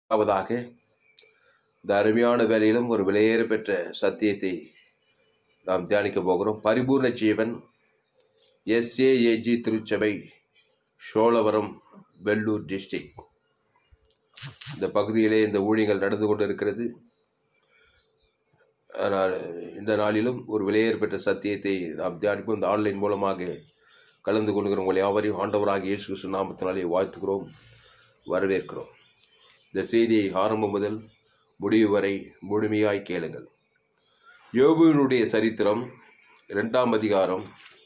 அவதாக இந்த அருமையான வேலையிலும் ஒரு விலையேற பெற்ற சத்தியத்தை நாம் தியானிக்க போகிறோம் பரிபூர்ண ஜீவன் எஸ்ஏஏஜி திருச்சபை சோழவரம் வெள்ளூர் டிஸ்ட்ரிக்ட் இந்த பகுதியிலே இந்த ஊழியங்கள் நடந்து கொண்டு இருக்கிறது ஆனால் இந்த நாளிலும் ஒரு விலையேற பெற்ற சத்தியத்தை நாம் தியானிப்போம் இந்த ஆன்லைன் மூலமாக கலந்து கொள்கிற உங்களை யாவரையும் ஆண்டவராக இயேசு கிறிஸ்து நாமத்தினாலே வாழ்த்துகிறோம் வரவேற்கிறோம் இந்த செய்தியை ஆரம்பம் முதல் முடிவு வரை முழுமையாய் கேளுங்கள் யோபுவினுடைய சரித்திரம் இரண்டாம் அதிகாரம்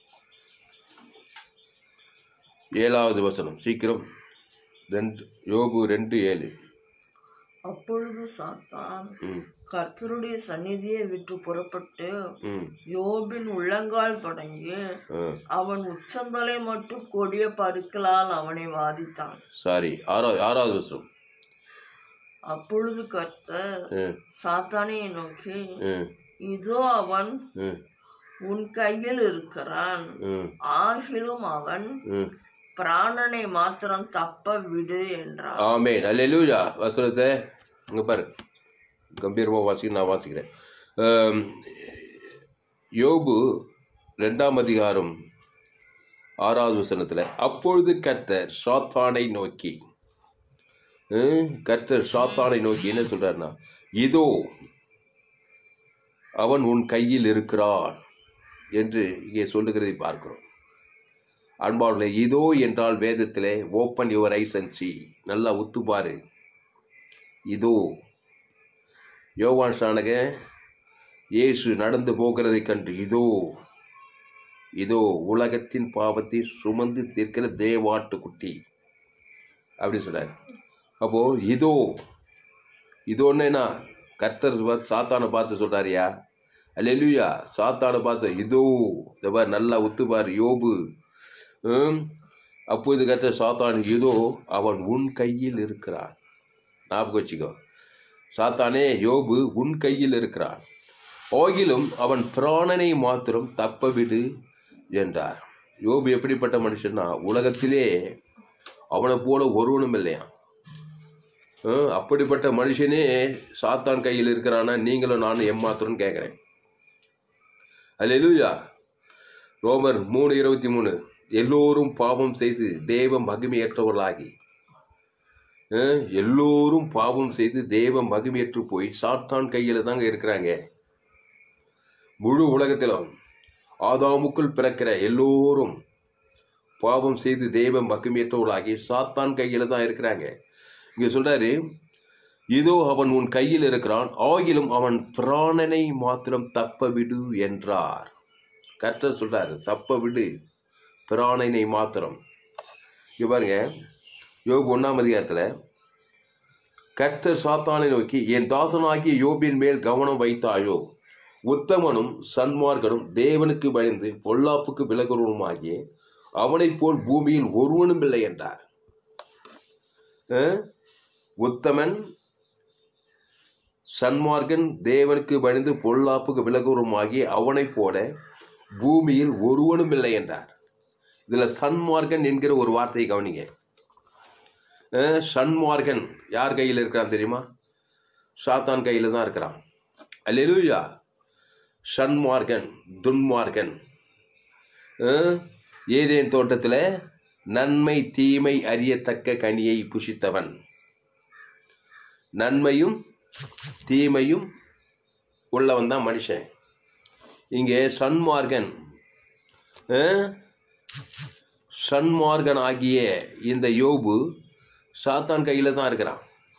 ஏழாவது வசனம் சீக்கிரம் ரெண்டு யோபு ரெண்டு ஏழு அப்பொழுது சாத்தான் ம் கர்த்தருடைய சந்நிதியை விட்டு புறப்பட்டு ம் யோபின் உள்ளங்கால் தொடங்கி ஆ அவன் உச்சந்தலை மட்டும் கொடிய பருக்களால் அவனை வாதித்தான் சாரி ஆறாவது ஆறாவது வசனம் அப்பொழுது கர்த்தர் ம் சாத்தானை நோக்கி ம் இதோ அவன் ம் உன் கையில் இருக்கிறான் ம் ஆகிலும் அவன் ம் பிராணனை மாத்திரம் தப்ப விடு என்றார் ஆமேன் அல்லேலூயா வசனத்தை இங்கே பாரு கம்பீரமாக வாசிக்க நான் வாசிக்கிறேன் ஆம், யோபு ரெண்டாம் அதிகாரம் ஆறாவது வசனத்தில் அப்பொழுது கர்த்தர் சாத்தானை நோக்கி ஹம், கர்த்தர் சாத்தானை நோக்கி என்ன சொல்றாருன்னா இதோ அவன் உன் கையில் இருக்கிறான் என்று இங்கே சொல்லுகிறதை பார்க்கிறோம் அன்பாளர்களே இதோ என்றால் வேதத்திலே open your eyes and see நல்லா உத்து பாரு இதோ யோவான் சாணக இயேசு நடந்து போகிறதை கண்டு இதோ இதோ உலகத்தின் பாவத்தை சுமந்து தீர்க்கிற தேவாட்டுக்குட்டி அப்படி சொல்றாரு அப்போ இதோ இதோன்னா கர்த்தர் பார்த்து சாத்தானை பார்த்து சொல்றாருயா அல்லேலூயா சாத்தானை பார்த்து இதோ இந்த பாரு நல்லா உத்து பாரு யோபு ஹம், அப்போது கத்த சாத்தான் இதோ அவன் உன் கையில் இருக்கிறான் ஞாபகம் வச்சுக்கோ சாத்தானே யோபு உன் கையில் இருக்கிறான் ஆகிலும் அவன் பிராணனை மாத்திரம் தப்ப விடு என்றார் யோபு எப்படிப்பட்ட மனுஷன்னா உலகத்திலே அவனை போல ஒருவனும் இல்லையாம் ஹம், அப்படிப்பட்ட மனுஷனே சாத்தான் கையில் இருக்கிறானா நீங்களும் நானும் எம்மாத்திரம் கேட்குறேன் அல்லேலூயா ரோமர் மூணு இருபத்தி மூணு எல்லோரும் பாவம் செய்து தேவ மகிமையற்றவர்களாகி அஹ், எல்லோரும் பாவம் செய்து தேவ மகிமையற்று போய் சாத்தான் கையில் தாங்க இருக்கிறாங்க முழு உலகத்திலும் ஆதாமுக்குள் பிறக்கிற எல்லோரும் பாவம் செய்து தெய்வ மகிமையற்றவர்களாகி சாத்தான் கையில் தான் இருக்கிறாங்க இங்க சொல்றாரு இதோ அவன் உன் கையில் இருக்கிறான் ஆகிலும் அவன் பிராணனை மாத்திரம் தப்ப விடு என்றார் கர்த்தர் சொல்றாரு தப்ப விடு பிராணனை மாத்திரம் இங்க பாருங்க யோபு ஒன்றாம் அதிகாரத்தில் கர்த்தர் சாத்தானை நோக்கி என் தாசனாகிய யோபின் மேல் கவனம் வைத்தாயோ உத்தமனும் சன்மார்கனும் தேவனுக்கு பயந்து பொல்லாப்புக்கு விலகுவனுமாகிய அவனைப் போல் பூமியில் ஒருவனும் இல்லை என்றார் அஹ்? உத்தமன் சன்மார்கன் தேவனுக்கு பயந்து பொல்லாப்புக்கு விலகுவனுமாகிய அவனைப் போல பூமியில் ஒருவனும் இல்லை என்றார் இதுல சன்மார்கன் என்கிற ஒரு வார்த்தையை கவனிங்க அஹ், சன்மார்கன் யார் கையில் இருக்கிறான் தெரியுமா சாத்தான் கையில் தான் இருக்கிறான் அல்லேலூயா சன்மார்கன் துன்மார்கன் அஹ், ஏதேன் தோட்டத்தில் நன்மை தீமை அறியத்தக்க கனியை புசித்தவன் நன்மையும் தீமையும் உள்ளவன் தான் மனுஷன் இங்கே சன்மார்கன் அஹ், சன்மார்கன் ஆகிய இந்த யோபு சாத்தான் கையில் தான் இருக்கிறான்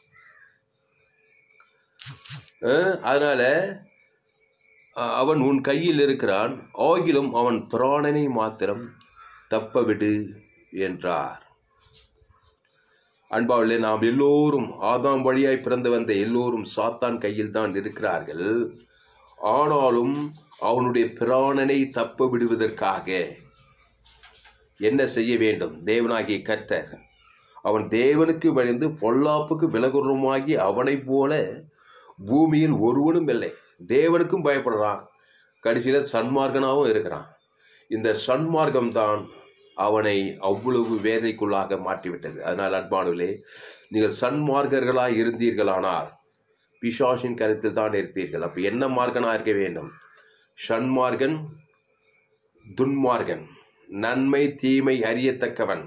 அஹ், அதனால அஹ், அவன் உன் கையில் இருக்கிறான் ஆகிலும் அவன் பிராணனை மாத்திரம் தப்ப விடு என்றார் அன்பாவிலே நாம் எல்லோரும் ஆதாம் வழியாய் பிறந்து வந்த எல்லோரும் சாத்தான் கையில் தான் இருக்கிறார்கள் ஆனாலும் அவனுடைய பிராணனை தப்ப விடுவதற்காக என்ன செய்ய வேண்டும் தேவனாகிய கர்த்தர் அவன் தேவனுக்கு வழிந்து பொல்லாப்புக்கு விலகுறமாகி அவனைப் போல பூமியில் ஒருவனும் இல்லை தேவனுக்கும் பயப்படுறான் கடைசியில் சன்மார்க்கனாகவும் இருக்கிறான் இந்த சன்மார்க்கம் தான் அவனை அவ்வளவு வேதனைக்குள்ளாக மாற்றிவிட்டது அதனால் அன்பானவர்களே நீங்கள் சன்மார்க்கர்களாக இருந்தீர்களானால் பிசாசின் கருத்தில் தான் இருப்பீர்கள் அப்போ என்ன மார்க்கனாக இருக்க வேண்டும் சன்மார்கன் துன்மார்கன் நன்மை தீமை அறியத்தக்கவன்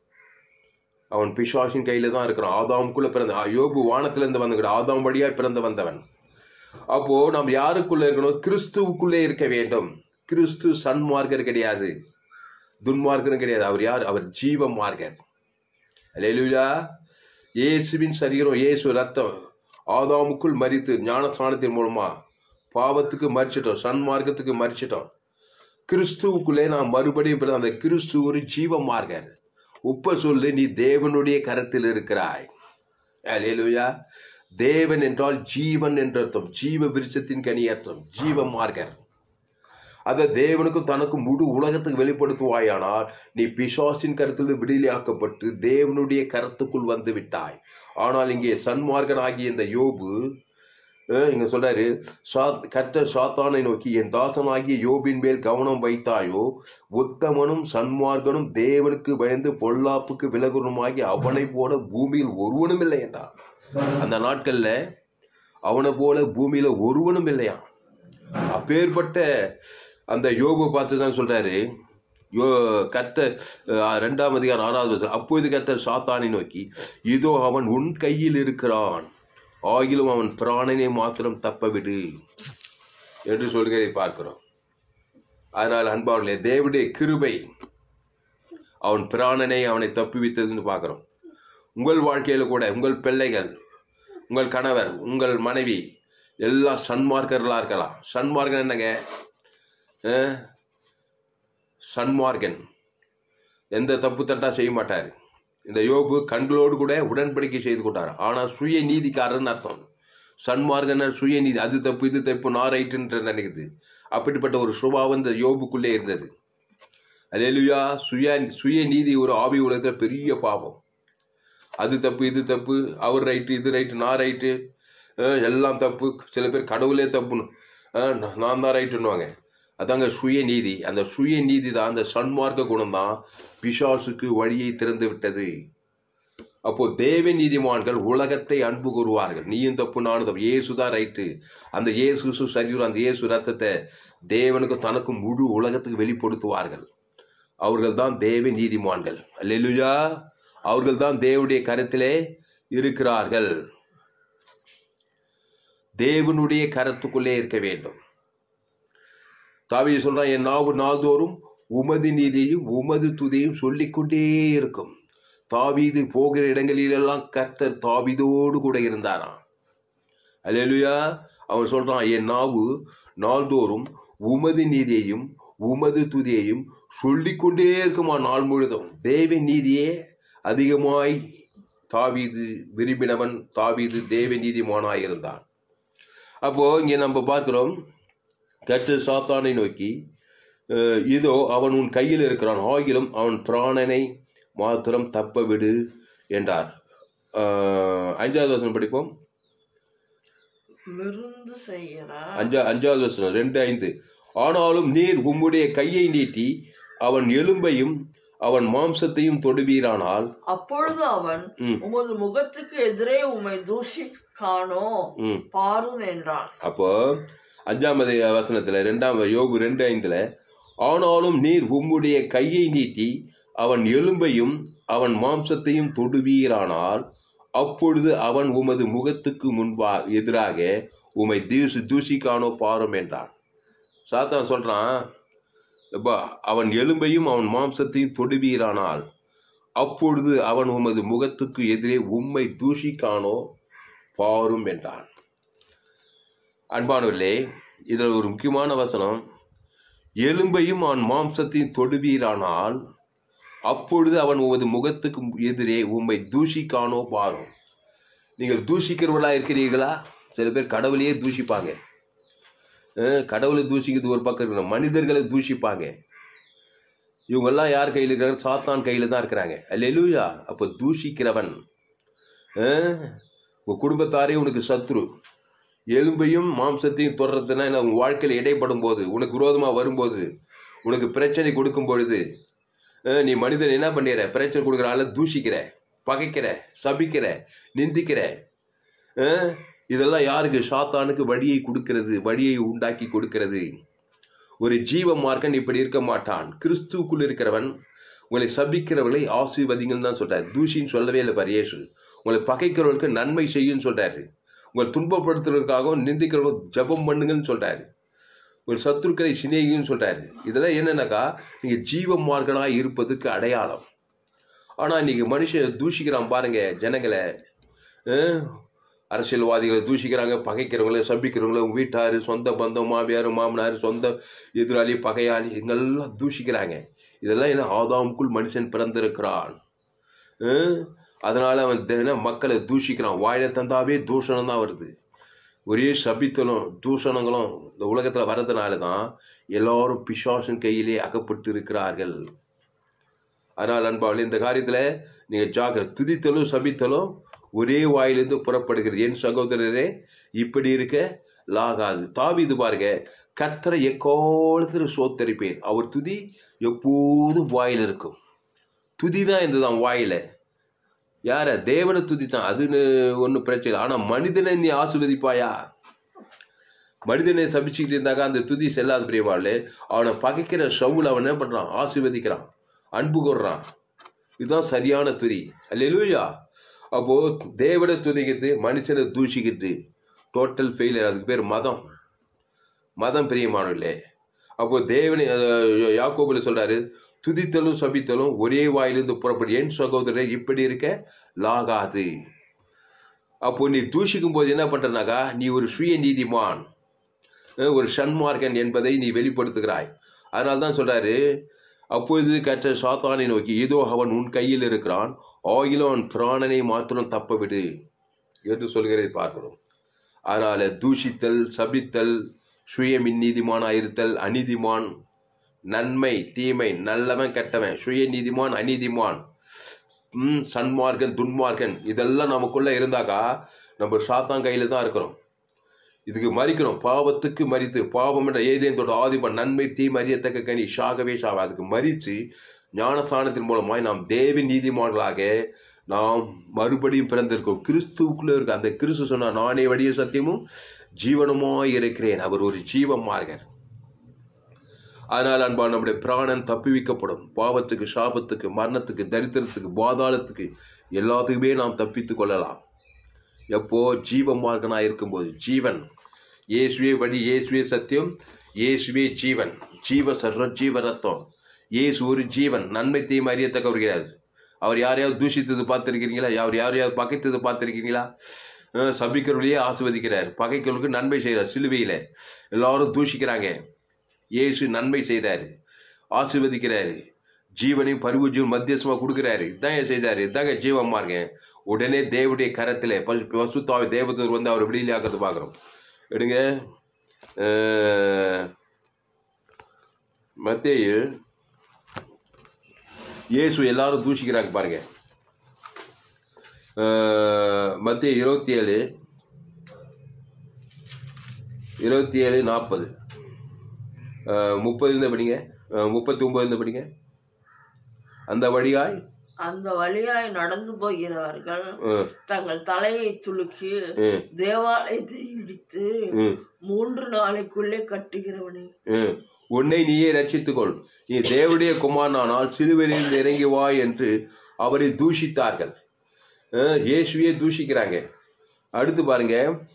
அவன் பிசாசின் கையில தான் இருக்கிறான் ஆதாமுக்குள்ள பிறந்த யோபு வானத்திலிருந்து வந்துக்கிற ஆதாம் வழியா பிறந்து வந்தவன் அப்போ நாம் யாருக்குள்ள இருக்கணும் கிறிஸ்துவுக்குள்ளே இருக்க வேண்டும் கிறிஸ்து சன்மார்க்கர் கிடையாது துன்மார்க்கரும் கிடையாது அவர் யார் அவர் ஜீவ மார்க்கர் அல்லேலூயா இயேசுவின் சரீரம் இயேசு ரத்தம் ஆதாமுக்குள் மரித்து ஞானஸ்தானத்தின் மூலமா பாவத்துக்கு மறிச்சிட்டோம் சன்மார்க்கத்துக்கு மறிச்சிட்டோம் கிறிஸ்துவுக்குள்ளே நாம் மறுபடியும் பிறந்த அந்த கிறிஸ்து ஒரு ஜீவ மார்க்கர் உப்ப சொல்லு நீ தேவனுடைய கரத்தில் இருக்கிறாய் அல்லேலூயா தேவன் என்றால் ஜீவன் என்ற அர்த்தம் ஜீவ விருட்சத்தின் கனி அர்த்தம் ஜீவ மார்க்கர் அதை தேவனுக்கும் தனக்கும் முழு உலகத்துக்கு வெளிப்படுத்துவாயானால் நீ பிசாசின் கருத்தில் விடுதலையாக்கப்பட்டு தேவனுடைய கருத்துக்குள் வந்து விட்டாய் ஆனால் இங்கே சன்மார்க்கன் ஆகிய இந்த யோபு அஹ், இங்க சொல்றாரு சாத் கர்த்தர் சாத்தானை நோக்கி என் தாசனாகிய யோபின் மேல் கவனம் வைத்தாயோ உத்தமனும் சன்மார்க்கனும் தேவனுக்கு பயந்து பொல்லாப்புக்கு விலகுனுமாகி அவனை போல பூமியில் ஒருவனும் இல்லை என்றார் அந்த நாட்கள்ல அவனை போல பூமியில ஒருவனும் இல்லையா அப்பேற்பட்ட அந்த யோபு பார்த்து தான் சொல்றாரு யோ கர்த்தர் அஹ், ரெண்டாம் அதிகாரம் ஆறாவது வசனம். அப்பொழுது கர்த்தர் சாத்தானை நோக்கி இதோ அவன் உன் கையில் இருக்கிறான் ஆகிலும் அவன் பிராணனை மாத்திரம் தப்ப விடு என்று சொல்கிறதை பார்க்கிறோம் அதனால் அன்பார்களே தேவனுடைய கிருபை அவன் பிராணனை அவனை தப்புவித்ததுன்னு பார்க்கிறோம் உங்கள் வாழ்க்கையில கூட உங்கள் பிள்ளைகள் உங்கள் கணவர் உங்கள் மனைவி எல்லாம் சன்மார்க்கர்களாக இருக்கலாம் சன்மார்க்கன் என்னங்க அஹ், சன்மார்க்கன் எந்த தப்பு தட்டா செய்ய மாட்டார் இந்த யோபு கண்களோடு கூட உடன்படிக்கை செய்து கொண்டார் ஆனால் சுய நீதிக்காரர்னு அர்த்தம் சன்மார்க்கன சுய நீதி அது தப்பு இது தப்பு நான் ரைட்டுன்ற நினைக்குது அப்படிப்பட்ட ஒரு சுபாவம் இந்த யோபுக்குள்ளே இருந்தது அல்லேலூயா சுய சுய நீதி ஒரு ஆவி உலகத்தில் பெரிய பாவம் அது தப்பு இது தப்பு அவர் ரைட்டு இது ரைட்டு நான் ரைட்டு அஹ் எல்லாம் தப்பு சில பேர் கடவுளே தப்புன்னு அஹ் நா- நான் தான் ரைட்டுன்னுவாங்க அதாங்க சுய நீதி அந்த சுய நீதி தான் அந்த சன்மார்க்க குணம் தான் பிசாசுக்கு வழியை திறந்து விட்டது அப்போ தேவ நீதிமான்கள் உலகத்தை அன்பு கூறுவார்கள் நீயும் தப்பு நானும் தப்பு இயேசு தான் ரைட்டு அந்த இயேசு சரீரம் அந்த இயேசு ரத்தத்தை தேவனுக்கும் தனக்கும் முழு உலகத்துக்கு வெளிப்படுத்துவார்கள் அவர்கள் தான் தேவ நீதிமான்கள் அல்லேலூயா அவர்கள் தான் தேவனுடைய கருத்திலே இருக்கிறார்கள் தேவனுடைய கருத்துக்குள்ளே இருக்க வேண்டும் தாவீது சொல்றான் என் நாவு நாள்தோறும் உமது நீதியையும் உமது துதியையும் சொல்லிக்கொண்டே இருக்கும் தாவீது போகிற இடங்களிலெல்லாம் கர்த்தர் தாவீதோடு கூட இருந்தாராம் அல்லேலூயா அவன் சொல்றான் என் நாவு நாள்தோறும் உமது நீதியையும் உமது துதியையும் சொல்லிக்கொண்டே இருக்குமா நாள் முழுதும் தேவ நீதியே அதிகமாய் தாவீது விரும்பினவன் தாவீது தேவ நீதிமானாய் இருந்தான் அப்போ இங்கே நம்ம பார்க்கிறோம் கர்த்தர் சாத்தானை நோக்கி அஹ், இதோ அவன் உன் கையில் இருக்கிறான் ஆகிலும் அவன் பிராணனை மாத்திரம் தப்ப விடு என்றார் அஹ், அஞ்சாவது வசனம் படிப்போம் விருந்து செய்கிற அஞ்சா அஞ்சாவது வசனம் ரெண்டு ஐந்து ஆனாலும் நீர் உம்முடைய கையை நீட்டி அவன் எலும்பையும் அவன் மாம்சத்தையும் தொடுவீரானால் அப்பொழுது அவன் ம். உமது முகத்துக்கு எதிரே உம்மை தூஷி காணோ ம் பாரும் என்றான் அப்போ அஞ்சாம் அதி- வசனத்துல ரெண்டாம் யோகு ரெண்டு ஐந்துல ஆனாலும் நீர் உம்முடைய கையை நீட்டி அவன் எலும்பையும் அவன் மாம்சத்தையும் தொடுவீரானால் அப்பொழுது அவன் உமது முகத்துக்கு முன்பா எதிராக உமை தூசி தூசிக்கானோ பாரும் என்றான் சாத்தான் சொல்றான் எப்பா அவன் எலும்பையும் அவன் மாம்சத்தையும் தொடுவீரானால் அப்பொழுது அவன் உமது முகத்துக்கு எதிரே உம்மை தூஷிக்கானோ பாரும் என்றான் அன்பானவர்களே இதில் ஒரு முக்கியமான வசனம் எலும்பையும் அவன் மாம்சத்தையும் தொடுவீரானால் அப்பொழுது அவன் உமது முகத்துக்கு எதிரே உம்மை தூஷிக்கானோ பாரும் நீங்கள் தூஷிக்கிறவர்களா இருக்கிறீர்களா சில பேர் கடவுளையே தூஷிப்பாங்க அஹ், கடவுளை தூஷிக்கிறது ஒரு பக்கம் இருக்கணும் மனிதர்களை தூஷிப்பாங்க இவங்கெல்லாம் யார் கையில் இருக்கிறாங்க சாத்தான் கையில் தான் இருக்கிறாங்க அல்லேலூயா அப்போ தூஷிக்கிறவன் அஹ், உன் குடும்பத்தாரே உனக்கு சத்ரு எலும்பையும் மாம்சத்தையும் தொடர்றதுனா உன் வாழ்க்கையில் இடைப்படும் போது உனக்கு விரோதமாக வரும்போது உனக்கு பிரச்சனை கொடுக்கும் பொழுது அஹ் நீ மனிதன் என்ன பண்ணிடுற பிரச்சனை கொடுக்குற ஆளை தூஷிக்கிற பகைக்கிற சபிக்கிற நிந்திக்கிற அஹ் இதெல்லாம் யாருக்கு சாத்தானுக்கு வழியை கொடுக்கிறது வழியை உண்டாக்கி கொடுக்கிறது ஒரு ஜீவ மார்க்கன் இப்படி இருக்க மாட்டான் கிறிஸ்துவுக்குள் இருக்கிறவன் உங்களை சபிக்கிறவர்களை ஆசீர்வதிங்கன்னு தான் சொல்றாரு தூஷின்னு சொல்லவே இல்லை பாரு இயேசு உங்களை பகைக்கிறவர்களுக்கு நன்மை செய்யுன்னு சொல்றாரு உங்களை துன்பப்படுத்துறதுக்காகவும் நிந்திக்கிறவங்க ஜெபம் பண்ணுங்கன்னு சொல்றாரு ஒரு சத்துருக்களை சிநேகின்னு சொல்றாரு இதெல்லாம் என்னன்னாக்கா நீங்க ஜீவ மார்க்கனாக இருப்பதுக்கு அடையாளம் ஆனா இன்னைக்கு மனுஷன் தூஷிக்கிறான் பாருங்க ஜனங்களை அஹ், அரசியல்வாதிகளை தூஷிக்கிறாங்க பகைக்கிறவங்கள சபிக்கிறவங்கள உங்க வீட்டார் சொந்த பந்தம் மாமியார் மாமனார் சொந்த எதிராளி பகையாளி இவங்கெல்லாம் தூஷிக்கிறாங்க இதெல்லாம் என்ன ஆதாமுக்குள் மனுஷன் பிறந்திருக்கிறான் அஹ், அதனால அவன் தினம் மக்களை தூஷிக்கிறான் வாயில தந்தாவே தூஷணம் தான் வருது ஒரே சபித்தலும் தூஷணங்களும் இந்த உலகத்தில் வர்றதுனால தான் எல்லாரும் பிசாசின் கையிலே அகப்பட்டு இருக்கிறார்கள் அதனால் அன்பாவில் இந்த காரியத்தில் நீங்கள் ஜாக்கிர துதித்தலும் சபித்தலும் ஒரே வாயிலிருந்து புறப்படுகிறது என் சகோதரரே இப்படி இருக்க லாகாது தாவிது பாருங்க கத்தரை எக்காலத்தில் சோத்தரிப்பேன் அவர் துதி எப்போதும் வாயில் இருக்கும் துதி தான் இருந்ததான் வாயில யார தேவனை துதி தான் அதுன்னு ஒன்றும் பிரச்சனை இல்லை ஆனால் மனிதனை நீ ஆசீர்வதிப்பாயா மனிதனை சபிச்சுக்கிட்டு இருந்தாக்கா அந்த துதி செல்லாத பிரியவாள் அவனை பகைக்கிற ஷவுல் அவன் என்ன பண்ணுறான் ஆசீர்வதிக்கிறான் அன்பு கூறுறான் இதுதான் சரியான துதி அல்லேலூயா அப்போ தேவனை துதிக்கிறது மனுஷனை தூஷிக்கிறது டோட்டல் ஃபெயிலியர் அதுக்கு பேர் மதம் மதம் பிரியமானவில்லை அப்போ தேவனை அஹ், யாக்கோபுல சொல்றாரு துதித்தலும் சபித்தலும் ஒரே வாயிலிருந்து புறப்படும் என் சகோதரர் இப்படி இருக்க லாகாது அப்போ நீ தூஷிக்கும் போது என்ன பண்றனாக்கா நீ ஒரு சுய நீதிமான் அஹ், ஒரு சன்மார்க்கன் என்பதை நீ வெளிப்படுத்துகிறாய் அதனால தான் சொல்றாரு அப்பொழுது கற்ற சாத்தானை நோக்கி இதோ அவன் உன் கையில் இருக்கிறான் ஆகிலும் அவன் பிராணனை மாத்திரம் தப்ப விடு என்று சொல்கிறதை பார்க்கிறோம் அதனால தூஷித்தல் சபித்தல் சுய நீதிமானாயிருத்தல் அநீதிமான் நன்மை தீமை நல்லவன் கெட்டவன் சுய நீதிமான் அநீதிமான் ம், சன்மார்க்கன் துன்மார்க்கன் இதெல்லாம் நமக்குள்ள இருந்தாக்கா நம்ம சாத்தான் கையில தான் இருக்கிறோம் இதுக்கு மறிக்கிறோம் பாவத்துக்கு மறித்து பாவம் என்ற ஏதேன் தொட்ட ஆதிபன் நன்மை தீமை அறியத்தக்க கனி ஷாகவே ஷாக அதுக்கு மறித்து ஞானஸ்தானத்தின் மூலமாய் நாம் தேவி நீதிமான்களாக நாம் மறுபடியும் பிறந்திருக்கோம் கிறிஸ்துவுக்குள்ள இருக்க அந்த கிறிஸ்து சொன்ன நானே வழிய சத்தியமும் ஜீவனமாய் இருக்கிறேன் அவர் ஒரு ஜீவமார்கர் அதனால் அன்பான் நம்முடைய பிராணன் தப்புவிக்கப்படும் பாவத்துக்கு சாபத்துக்கு மரணத்துக்கு தரித்திரத்துக்கு பாதாளத்துக்கு எல்லாத்துக்குமே நாம் தப்பித்துக் கொள்ளலாம் எப்போ ஜீவமார்கனாக இருக்கும்போது ஜீவன் இயேசுவே வழி இயேசுவே சத்தியம் இயேசுவே ஜீவன் ஜீவ சர்வ ஜீவ ரத்தம் இயேசு ஒரு ஜீவன் நன்மை தீமை அறியத்தக்கவர் கிடையாது அவர் யாரையாவது தூஷித்தது பார்த்துருக்கிறீங்களா அவர் யாரையாவது பகைத்தது பார்த்துருக்கீங்களா அஹ் சபிக்கிறவர்களையே ஆசிர்வதிக்கிறார் பகைக்கிறவர்களுக்கு நன்மை செய்கிறார் சிலுவையில் எல்லாரும் தூஷிக்கிறாங்க இயேசு நன்மை செய்கிறாரு ஆசீர்வதிக்கிறாரு ஜீவனையும் பரிவுஜீவன் மத்தியசமாக கொடுக்குறாரு இதான் ஏன் செய்தாரு இதாங்க ஜீவமா இருக்கேன் உடனே தேவனுடைய கரத்தில் பசு பசுத்தாவை தேவதூர் வந்து அவர் விடுதலை ஆக்கிறது பார்க்குறோம் எடுங்க அஹ், மத்தேயு இயேசு எல்லாரும் தூஷிக்கிறாங்க பாருங்க அஹ், மத்தேயு இருபத்தி ஏழு இருபத்தி ஏழு நாற்பது முப்பதுலேருந்து படிங்க அஹ், முப்பத்தி ஒம்பதுலேருந்து படிங்க அந்த வழியாய் அந்த வழியாய் நடந்து போகிறவர்கள் அஹ், தங்கள் தலையை துலுக்கி அஹ், தேவாலயத்தை இடித்து அஹ், மூன்று நாளைக்குள்ளே கட்டுகிறவனே அஹ். உன்னை நீயே ரட்சித்துக்கொள் நீ தேவனுடைய குமாரனானால் சிலுவையில் இறங்கி வா என்று அவரை தூஷித்தார்கள் அஹ், இயேசுவையே தூஷிக்கிறாங்க அடுத்து பாருங்க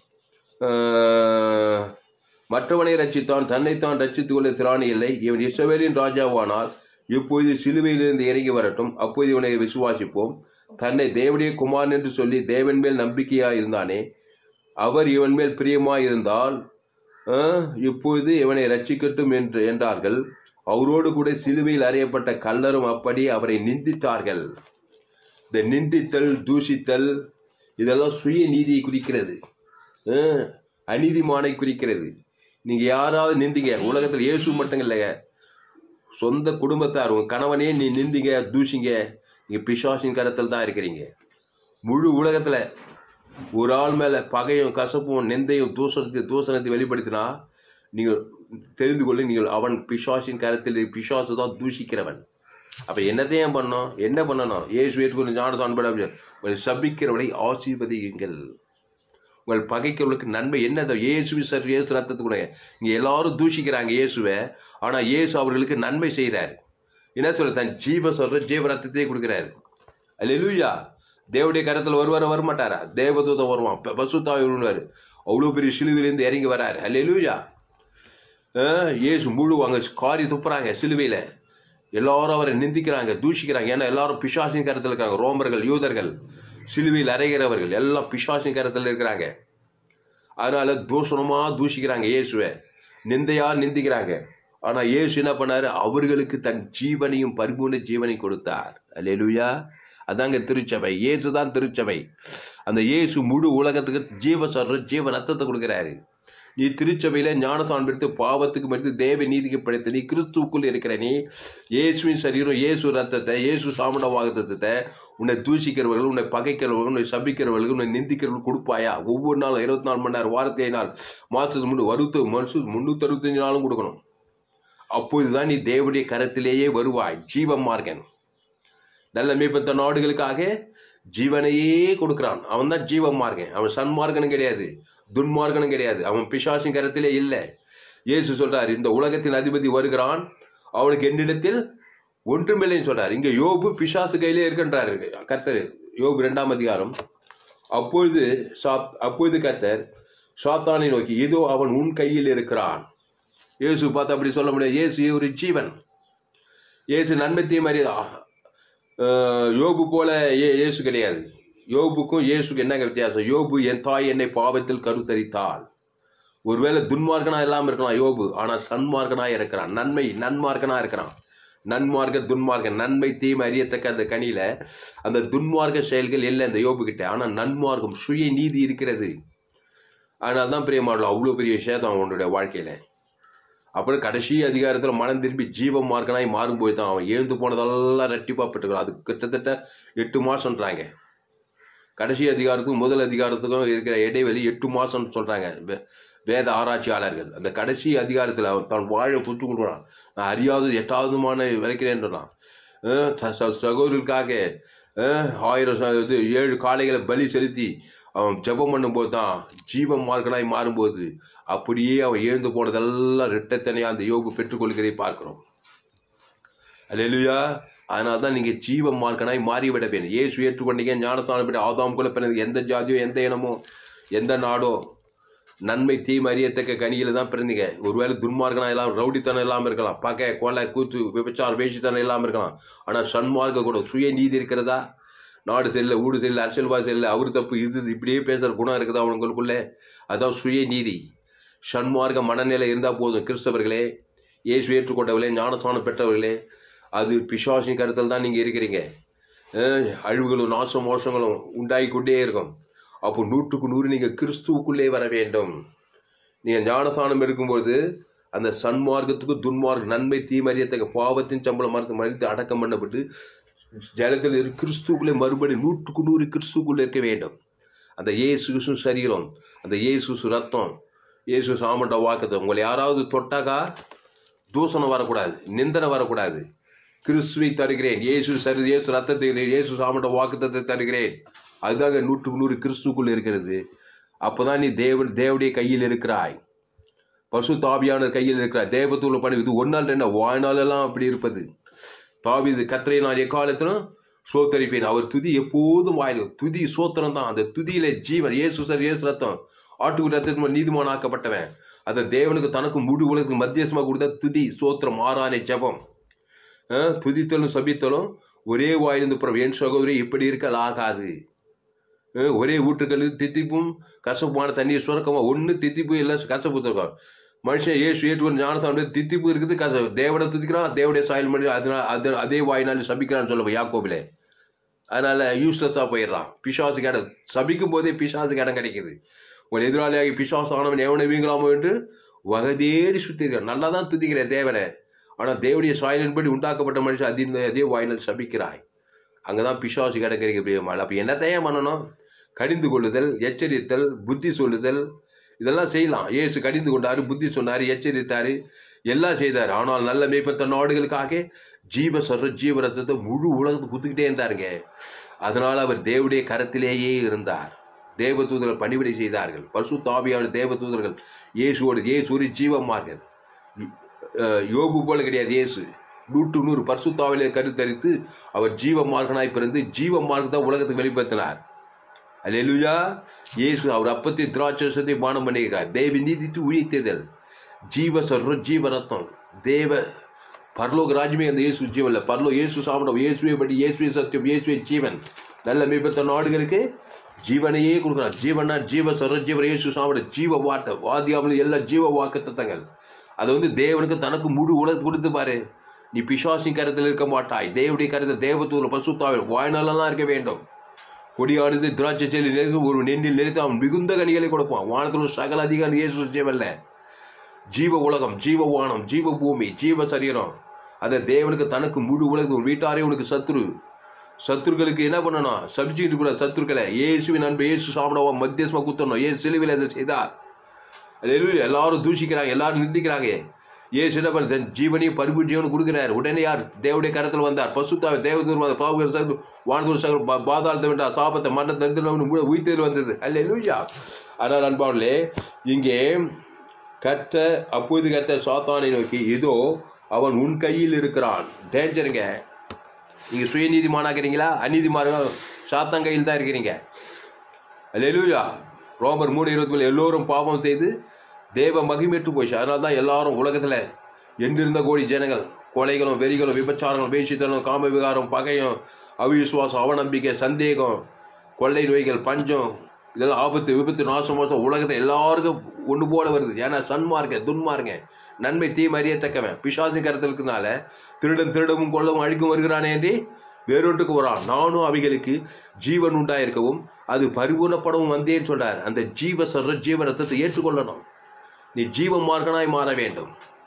அஹ், மற்றவனை ரட்சித்தான் தன்னைத்தான் ரட்சித்துக் கொள்ள திராணி இல்லை இவன் இஸ்ரவேலின் ராஜாவானால் இப்பொழுது சிலுவையிலிருந்து இறங்கி வரட்டும் அப்போது இவனை விசுவாசிப்போம் தன்னை தேவனுடைய குமாரன் என்று சொல்லி தேவன் மேல் நம்பிக்கையாக இருந்தானே அவர் இவன் மேல் பிரியமாய் இருந்தால் அஹ், இப்பொழுது இவனை ரட்சிக்கட்டும் என்று என்றார்கள் அவரோடு கூட சிலுவையில் அறையப்பட்ட கல்லரும் அப்படி அவரை நிந்தித்தார்கள் இந்த நிந்தித்தல் தூஷித்தல் இதெல்லாம் சுய நீதியை குறிக்கிறது அஹ், அநீதிமானை குறிக்கிறது நீங்க யாராவது நிந்திங்க உலகத்தில் இயேசு மட்டும் இல்லைங்க சொந்த குடும்பத்தார் உங்க கணவனே நீ நிந்திங்க தூஷிங்க நீங்க பிசாசின் கரத்தில் தான் இருக்கிறீங்க முழு உலகத்துல ஒரு ஆள் மேல பகையும் கசப்பும் நிந்தையும் தூசணத்தை தூசணத்தை வெளிப்படுத்தினா நீங்கள் தெரிந்து கொள்ள நீங்கள் அவன் பிசாசின் கரத்தில் பிசாசு தான் தூஷிக்கிறவன் அப்போ என்னத்தையும் பண்ணணும் என்ன பண்ணணும் ஏசு ஏற்றுக்கொண்டு ஞானசான் பட உங்களை சபிக்கிறவளை ஆசீர்வதியுங்கள் உங்கள் பகைக்கிறவர்களுக்கு நன்மை என்ன இயேசு சார் இயேசு ரத்தத்துக்கு இங்கே எல்லாரும் தூஷிக்கிறாங்க இயேசுவை ஆனால் இயேசு அவர்களுக்கு நன்மை செய்கிறார் என்ன சொல்ற தன் ஜீவ சொல்ற ஜீவ ரத்தத்தையே கொடுக்குறாரு அல்லேலூயா தேவடைய கரத்தில் வருவார வரமாட்டாரா தேவதூதம் வருவான் ப- பசுத்தாவி வருவார் அவ்வளோ பெரிய சிலுவையிலேருந்து இறங்கி வராரு அல்லேலூயா அஹ், இயேசு முழு அங்கே காரி துப்புறாங்க சிலுவையில் எல்லாரும் அவரை நிந்திக்கிறாங்க தூஷிக்கிறாங்க ஏன்னா எல்லாரும் பிசாசின் கரத்தில் இருக்காங்க ரோமர்கள் யூதர்கள் சிலுவையில் அறைகிறவர்கள் எல்லாம் பிசாசின் கரத்தில் இருக்கிறாங்க அதனால தூஷணமா தூஷிக்கிறாங்க இயேசுவை நிந்தையா நிந்திக்கிறாங்க ஆனா இயேசு என்ன பண்ணாரு அவர்களுக்கு தன் ஜீவனையும் பரிபூர்ண ஜீவனையும் கொடுத்தார் அல்லேலூயா அதாங்க திருச்சபை இயேசு தான் திருச்சபை அந்த இயேசு முழு உலகத்துக்கு ஜீவ சொல்ற ஜீவ ரத்தத்தை கொடுக்கிறாரு நீ திருச்சபையில ஞானசான் பெடுத்து பாவத்துக்கு மறுத்து தேவ நீதிக்கு படைத்து நீ கிறிஸ்துவுக்குள் இருக்கிற நீ இயேசுவின் சரீரம் இயேசு ரத்தத்தை இயேசு சாமட வாகத்தத்தை உன்னை தூஷிக்கிறவர்கள் உன்னை பகைக்கிறவர்கள் உன்னை சபிக்கிறவர்கள் உன்னை நிந்திக்கிறவர்கள் கொடுப்பாயா ஒவ்வொரு நாளும் இருபத்தி நாலு மணி நேரம் வாரத்தை நாள் மாசத்துக்கு முன்னு வருத்து மனசு முன்னூத்தி அறுபத்தஞ்சு நாளும் கொடுக்கணும் அப்போதுதான் நீ தேவனுடைய கரத்திலேயே வருவாய் ஜீவம் மார்கன் நல்ல மேய்ப்பன் தன் நாடுகளுக்காக ஜீவனையே கொடுக்கிறான் அவன் தான் ஜீவம் மார்கன் அவன் சன்மார்கனும் கிடையாது துன்மார்கனும் கிடையாது அவன் பிசாசின் கரத்திலே இல்லை இயேசு சொல்றார் இந்த உலகத்தின் அதிபதி வருகிறான் அவனுக்கு என்னிடத்தில் ஒன்றுமில்லைன்னு சொல்றார் இங்க யோபு பிசாசு கையிலே இருக்கின்றாரு கர்த்தர் யோபு இரண்டாம் அதிகாரம் அப்பொழுது சாத் அப்பொழுது கர்த்தர் சாத்தானை நோக்கி இதோ அவன் உன் கையில் இருக்கிறான் இயேசு பார்த்து அப்படி சொல்ல முடியாது இயேசு ஒரு ஜீவன் இயேசு நன்மைத்தையும் மாதிரி ஆஹ், யோபு போல ஏ- இயேசு கிடையாது யோபுக்கும் இயேசுக்கு என்னங்க வித்தியாசம் யோபு என் தாய் என்னை பாவத்தில் கருத்தரித்தாள் ஒருவேளை துன்மார்க்கனா இல்லாம இருக்கலாம் யோபு ஆனா சன்மார்க்கனா இருக்கிறான் நன்மை நன்மார்க்கனா இருக்கிறான் நன்மார்க்க துன்மார்க்க நன்மை தீமை அறியத்தக்க அந்த கனியில அந்த துன்மார்க்க செயல்கள் இல்லை அந்த யோபு கிட்ட ஆனா நன்மார்க்கம் சுய நீதி இருக்கிறது அதனால தான் பிரியமாடலாம் அவ்வளோ பெரிய சேதம் அவனுடைய வாழ்க்கையில அப்புறம் கடைசி அதிகாரத்தில் மனம் திரும்பி ஜீவ மார்க்கனாய் மாறும்போது தான் அவன் எழுந்து போனதெல்லாம் ரெட்டிப்பா பெற்றுக்கிறான் அது கிட்டத்தட்ட எட்டு மாசம்ன்றாங்க கடைசி அதிகாரத்துக்கும் முதல் அதிகாரத்துக்கும் இருக்கிற இடைவெளி எட்டு மாசம்னு சொல்றாங்க வே- வேத ஆராய்ச்சியாளர்கள் அந்த கடைசி அதிகாரத்தில் அவன் தன் வாழை புத்து கொடுக்குறான் நான் அறியாதது எட்டாவதுமான விளைக்கிறேன் சொன்னான் அஹ் ச- ச- சகோதரருக்காக அஹ் ஆயிரம் ச- இது ஏழு காளைகளை பலி செலுத்தி அவன் ஜெபம் பண்ணும்போது தான் ஜீவ மார்க்கனாய் மாறும்போது அப்படியே அவன் எழுந்து போனதெல்லாம் ரெட்டத்தனையா அந்த யோகு பெற்றுக்கொள்கிறதை பார்க்கிறோம் அல்லேலூயா அதனால தான் நீங்கள் ஜீவ மார்க்கனாய் மாறிவிட வேண்டும் இயேசு ஏற்றுக்கொண்டீங்க ஞானஸ்தானம் பெற்ற ஆதாம் கூட பிறந்தது எந்த ஜாதியோ எந்த இனமோ எந்த நாடோ நன்மை தீமை அறியத்தக்க கனியில தான் பிறந்தீங்க ஒருவேளை துன்மார்க்கனா எல்லாம் ரவுடித்தனம் இல்லாமல் இருக்கலாம் பகை கொலை கூத்து விபச்சாரம் வேஷித்தனம் இல்லாமல் இருக்கலாம் ஆனால் சன்மார்க்க கூட சுய நீதி இருக்கிறதா நாடு செல்ல ஊடு செல்ல அரசியல்வாதி செல்ல அவர் தப்பு இது இப்படியே பேசுகிற குணம் இருக்குதா உங்களுக்குள்ளே அதான் சுய நீதி சன்மார்க்க மனநிலை இருந்தால் போதும் கிறிஸ்தவர்களே இயேசு ஏற்றுக்கொண்டவர்களே ஞானஸ்தானம் பெற்றவர்களே அது பிசாசின் கருத்தில் தான் நீங்கள் இருக்கிறீங்க அஹ் அழிவுகளும் நாச மோசங்களும் உண்டாகி கொண்டே இருக்கும் அப்போ நூற்றுக்கு நூறு நீங்கள் கிறிஸ்துவுக்குள்ளே வர வேண்டும் நீங்கள் ஞானஸ்தானம் இருக்கும்போது அந்த சன்மார்க்கத்துக்கு துன்மார்க்க நன்மை தீமறியத்தக்க பாவத்தின் சம்பளம் மறுத்து மறித்து அடக்கம் பண்ணப்பட்டு ஜலத்தில் இரு கிறிஸ்துக்குள்ளே மறுபடி நூற்றுக்கு நூறு கிறிஸ்துக்குள்ளே இருக்க வேண்டும் அந்த இயேசு கிறிஸ்து சரீரம் அந்த இயேசு ரத்தம் இயேசு சாமண்ட வாக்குத்தை உங்களை யாராவது தொட்டாக்கா தூசணம் வரக்கூடாது நிந்தனை வரக்கூடாது கிறிஸ்துவை தருகிறேன் இயேசு சரி இயேசு ரத்தத்தை இயேசு சாமண்ட வாக்குத்தத்தை தருகிறேன் அதுதாங்க நூற்றுக்கு நூறு கிறிஸ்துக்குள் இருக்கிறது அப்போதான் நீ தேவன் தேவடைய கையில் இருக்கிறாய் பசு தாபியான கையில் இருக்கிறாய் தேவத்தூள் பண்ணி இது ஒரு நாள் ரெண்டு வாழ்நாளெல்லாம் அப்படி இருப்பது தாவிது கத்திரை நான் எக்காலத்திலும் சோத்தரிப்பேன் அவர் துதி எப்போதும் வாயில் துதி சோத்திரம் தான் அந்த துதியில ஜீவன் இயேசு சார் இயேசு ரத்தம் ஆட்டுக்கு ரத்தத்தின் நீதிமான் ஆக்கப்பட்டவன் அந்த தேவனுக்கு தனக்கு முழு உலகத்துக்கு மத்தியசமாக கொடுத்த துதி சோத்திரம் ஆறானை ஜபம் அஹ், துதித்தலும் சபித்தலும் ஒரே வாயிலிருந்து புறம் என் சகோதரி இப்படி இருக்கல் ஆகாது அஹ், ஒரே ஊற்றுக்கள் தித்திப்பும் கசப்புமான தண்ணீர் சுரக்கமா ஒன்று தித்திப்பு இல்லை கசப்பு இருக்கும் மனுஷன் ஏசு ஏற்றுக்கொண்டு ஞானசாமி தித்திப்பு இருக்குது கச தேவனை துதிக்கிறான் தேவடைய சாயல் பண்ணி அதனால அது அதே வாயினால் சபிக்கிறான்னு சொல்லுவோம் யாக்கோபிலே அதனால யூஸ்லெஸ்ஸாக போயிடுறான் பிசாசுக்கு இடம் சபிக்கும் போதே பிசாசுக்கு இடம் கிடைக்குது உங்கள் எதிராளியாகி பிசாசு ஆனவன் எவனை வீங்கலாமோ என்று வகதேடி சுத்திருக்கிறான் நல்லா தான் துதிக்கிறேன் தேவனை ஆனால் தேவடைய சாயலின்படி உண்டாக்கப்பட்ட மனுஷன் அதே அதே வாயினால் சபிக்கிறாய் அங்கே தான் பிசாசு கிடக்கிறீங்க பிரியமாள் அப்போ என்னத்தையும் பண்ணணும் கடிந்து கொள்ளுதல் எச்சரித்தல் புத்தி சொல்லுதல் இதெல்லாம் செய்யலாம் இயேசு கடிந்து கொண்டாரு புத்தி சொன்னார் எச்சரித்தார் எல்லாம் செய்தார் ஆனால் நல்ல மேய்ப்பன் தன் ஆடுகளுக்காக ஜீவ சொல்ற ஜீவ ரத்தத்தை முழு உலகத்துக்கு குத்துக்கிட்டே இருந்தாருங்க அதனால அவர் தேவனுடைய கரத்திலேயே இருந்தார் தேவதூதர்கள் பணிவிடை செய்தார்கள் பசு தாபியான தேவதூதர்கள் இயேசுவோடு இயேசு ஒரு ஜீவமார்கள் அஹ் யோபு போல கிடையாது இயேசு நூற்று நூறு பரிசுத்தாவிலே கருத்தரித்து அவர் ஜீவ மார்க்கனாய் பிறந்து ஜீவ மார்க்கத்தை உலகத்துக்கு வெளிப்படுத்தினார் அல்லேலூயா இயேசு அவர் அப்பத்தை திராட்சத்தை பானம் பண்ணியிருக்கார் தேவி நீதித்து உயிர்த்தேதல் ஜீவ சொல்றோம் ஜீவ ரத்தம் தேவ பரலோக ராஜ்யமே அந்த இயேசு ஜீவன்ல பரலோ இயேசு சாப்பிடும் இயேசுவை படி இயேசுவை சத்தியம் இயேசுவை ஜீவன் நல்ல மீபத்த நாடுகளுக்கு ஜீவனையே கொடுக்குறான் ஜீவனா ஜீவ சொல்ற ஜீவன் இயேசு சாப்பிட ஜீவ வார்த்தை வாதியாமல் எல்லா ஜீவ வாக்கு தத்தங்கள் அது வந்து தேவனுக்கு தனக்கு முழு உலகத்தை கொடுத்து பாரு நீ பிசாசி கருத்தில் இருக்க மாட்டாய் தேவனுடைய கருத்தில் தேவத்தூர் பசுத்தாவில் வாய்நாளெல்லாம் இருக்க வேண்டும் கொடியானது திராட்சை செல்லி நெருங்க ஒரு நெண்டில் நிறுத்தி அவன் மிகுந்த கனிகளை கொடுப்பான் வானத்தில் ஒரு சகல அதிகாரம் இயேசு ஜீவல்ல ஜீவ உலகம் ஜீவ வானம் ஜீவ பூமி ஜீவ சரீரம் அதை தேவனுக்கு தனக்கு முழு உலகத்து ஒரு வீட்டாரே உனக்கு சத்துரு சத்துருக்களுக்கு என்ன பண்ணணும் சபிச்சுக்கிட்டு கூட சத்துருக்களை இயேசுவின் அன்பு இயேசு சாப்பிடவா மத்தியஸ்மா குத்தணும் இயேசு சிலுவையில் அதை செய்தார் அல்லேலூயா எல்லாரும் தூஷிக்கிறாங்க எல்லாரும் நிந்திக்கிறாங்க ஏசு என்ன பண்ண தன் ஜீவனையும் பரிபு ஜீவனும் கொடுக்கிறார் உடனே யார் தேவடைய கரத்தில் வந்தார் பசுத்தாவை தேவதூர் பாவகர் சகல் வானதூர் சகல் பா- பாதாளத்தை விட்டார் சாபத்தை மரண தரித்திரம் உயிர்த்தல் வந்தது அல்லேலூயா ஆனால் அன்பாவர்களே இங்கே கற்ற அப்போது கத்த சாத்தானை நோக்கி இதோ அவன் உன் கையில் இருக்கிறான் டேஞ்சருங்க நீங்கள் சுயநீதிமானாக்கிறீங்களா அநீதிமான சாத்தான் கையில் தான் இருக்கிறீங்க அல்லேலூயா ரோமர் மூணு இருபத்தி மூணு எல்லோரும் பாவம் செய்து தேவ மகிமேற்று போயிடுச்சு அதனால தான் எல்லாரும் உலகத்தில் எங்கிருந்த கோடி ஜனங்கள் கொலைகளும் வெறிகளும் விபச்சாரங்களும் வேசித்தனம் காம விகாரம் பகையும் அவிசுவாசம் அவநம்பிக்கை சந்தேகம் கொள்ளை நோய்கள் பஞ்சம் இதெல்லாம் ஆபத்து விபத்து நாசம் மோசம் உலகத்தை எல்லாருக்கும் ஒன்று போல வருது ஏன்னா சன்மார்க்க துன்மார்க்க நன்மை தீமை அறியத்தக்கவன் பிசாசு கருத்தில் இருக்கிறதுனால திருடன் திருடவும் கொள்ளவும் அழிக்கும் வருகிறானே என்று வேறொன்றுக்கு வரான் நானும் அவைகளுக்கு ஜீவன் உண்டாயிருக்கவும் அது பரிபூர்ணப்படவும் வந்தேன்னு சொல்றார் அந்த ஜீவ சொல்ற ஜீவ ரத்தத்தை ஏற்றுக்கொள்ளணும் நீ ஜீவ மார்க்கனாய் மாற வேண்டும்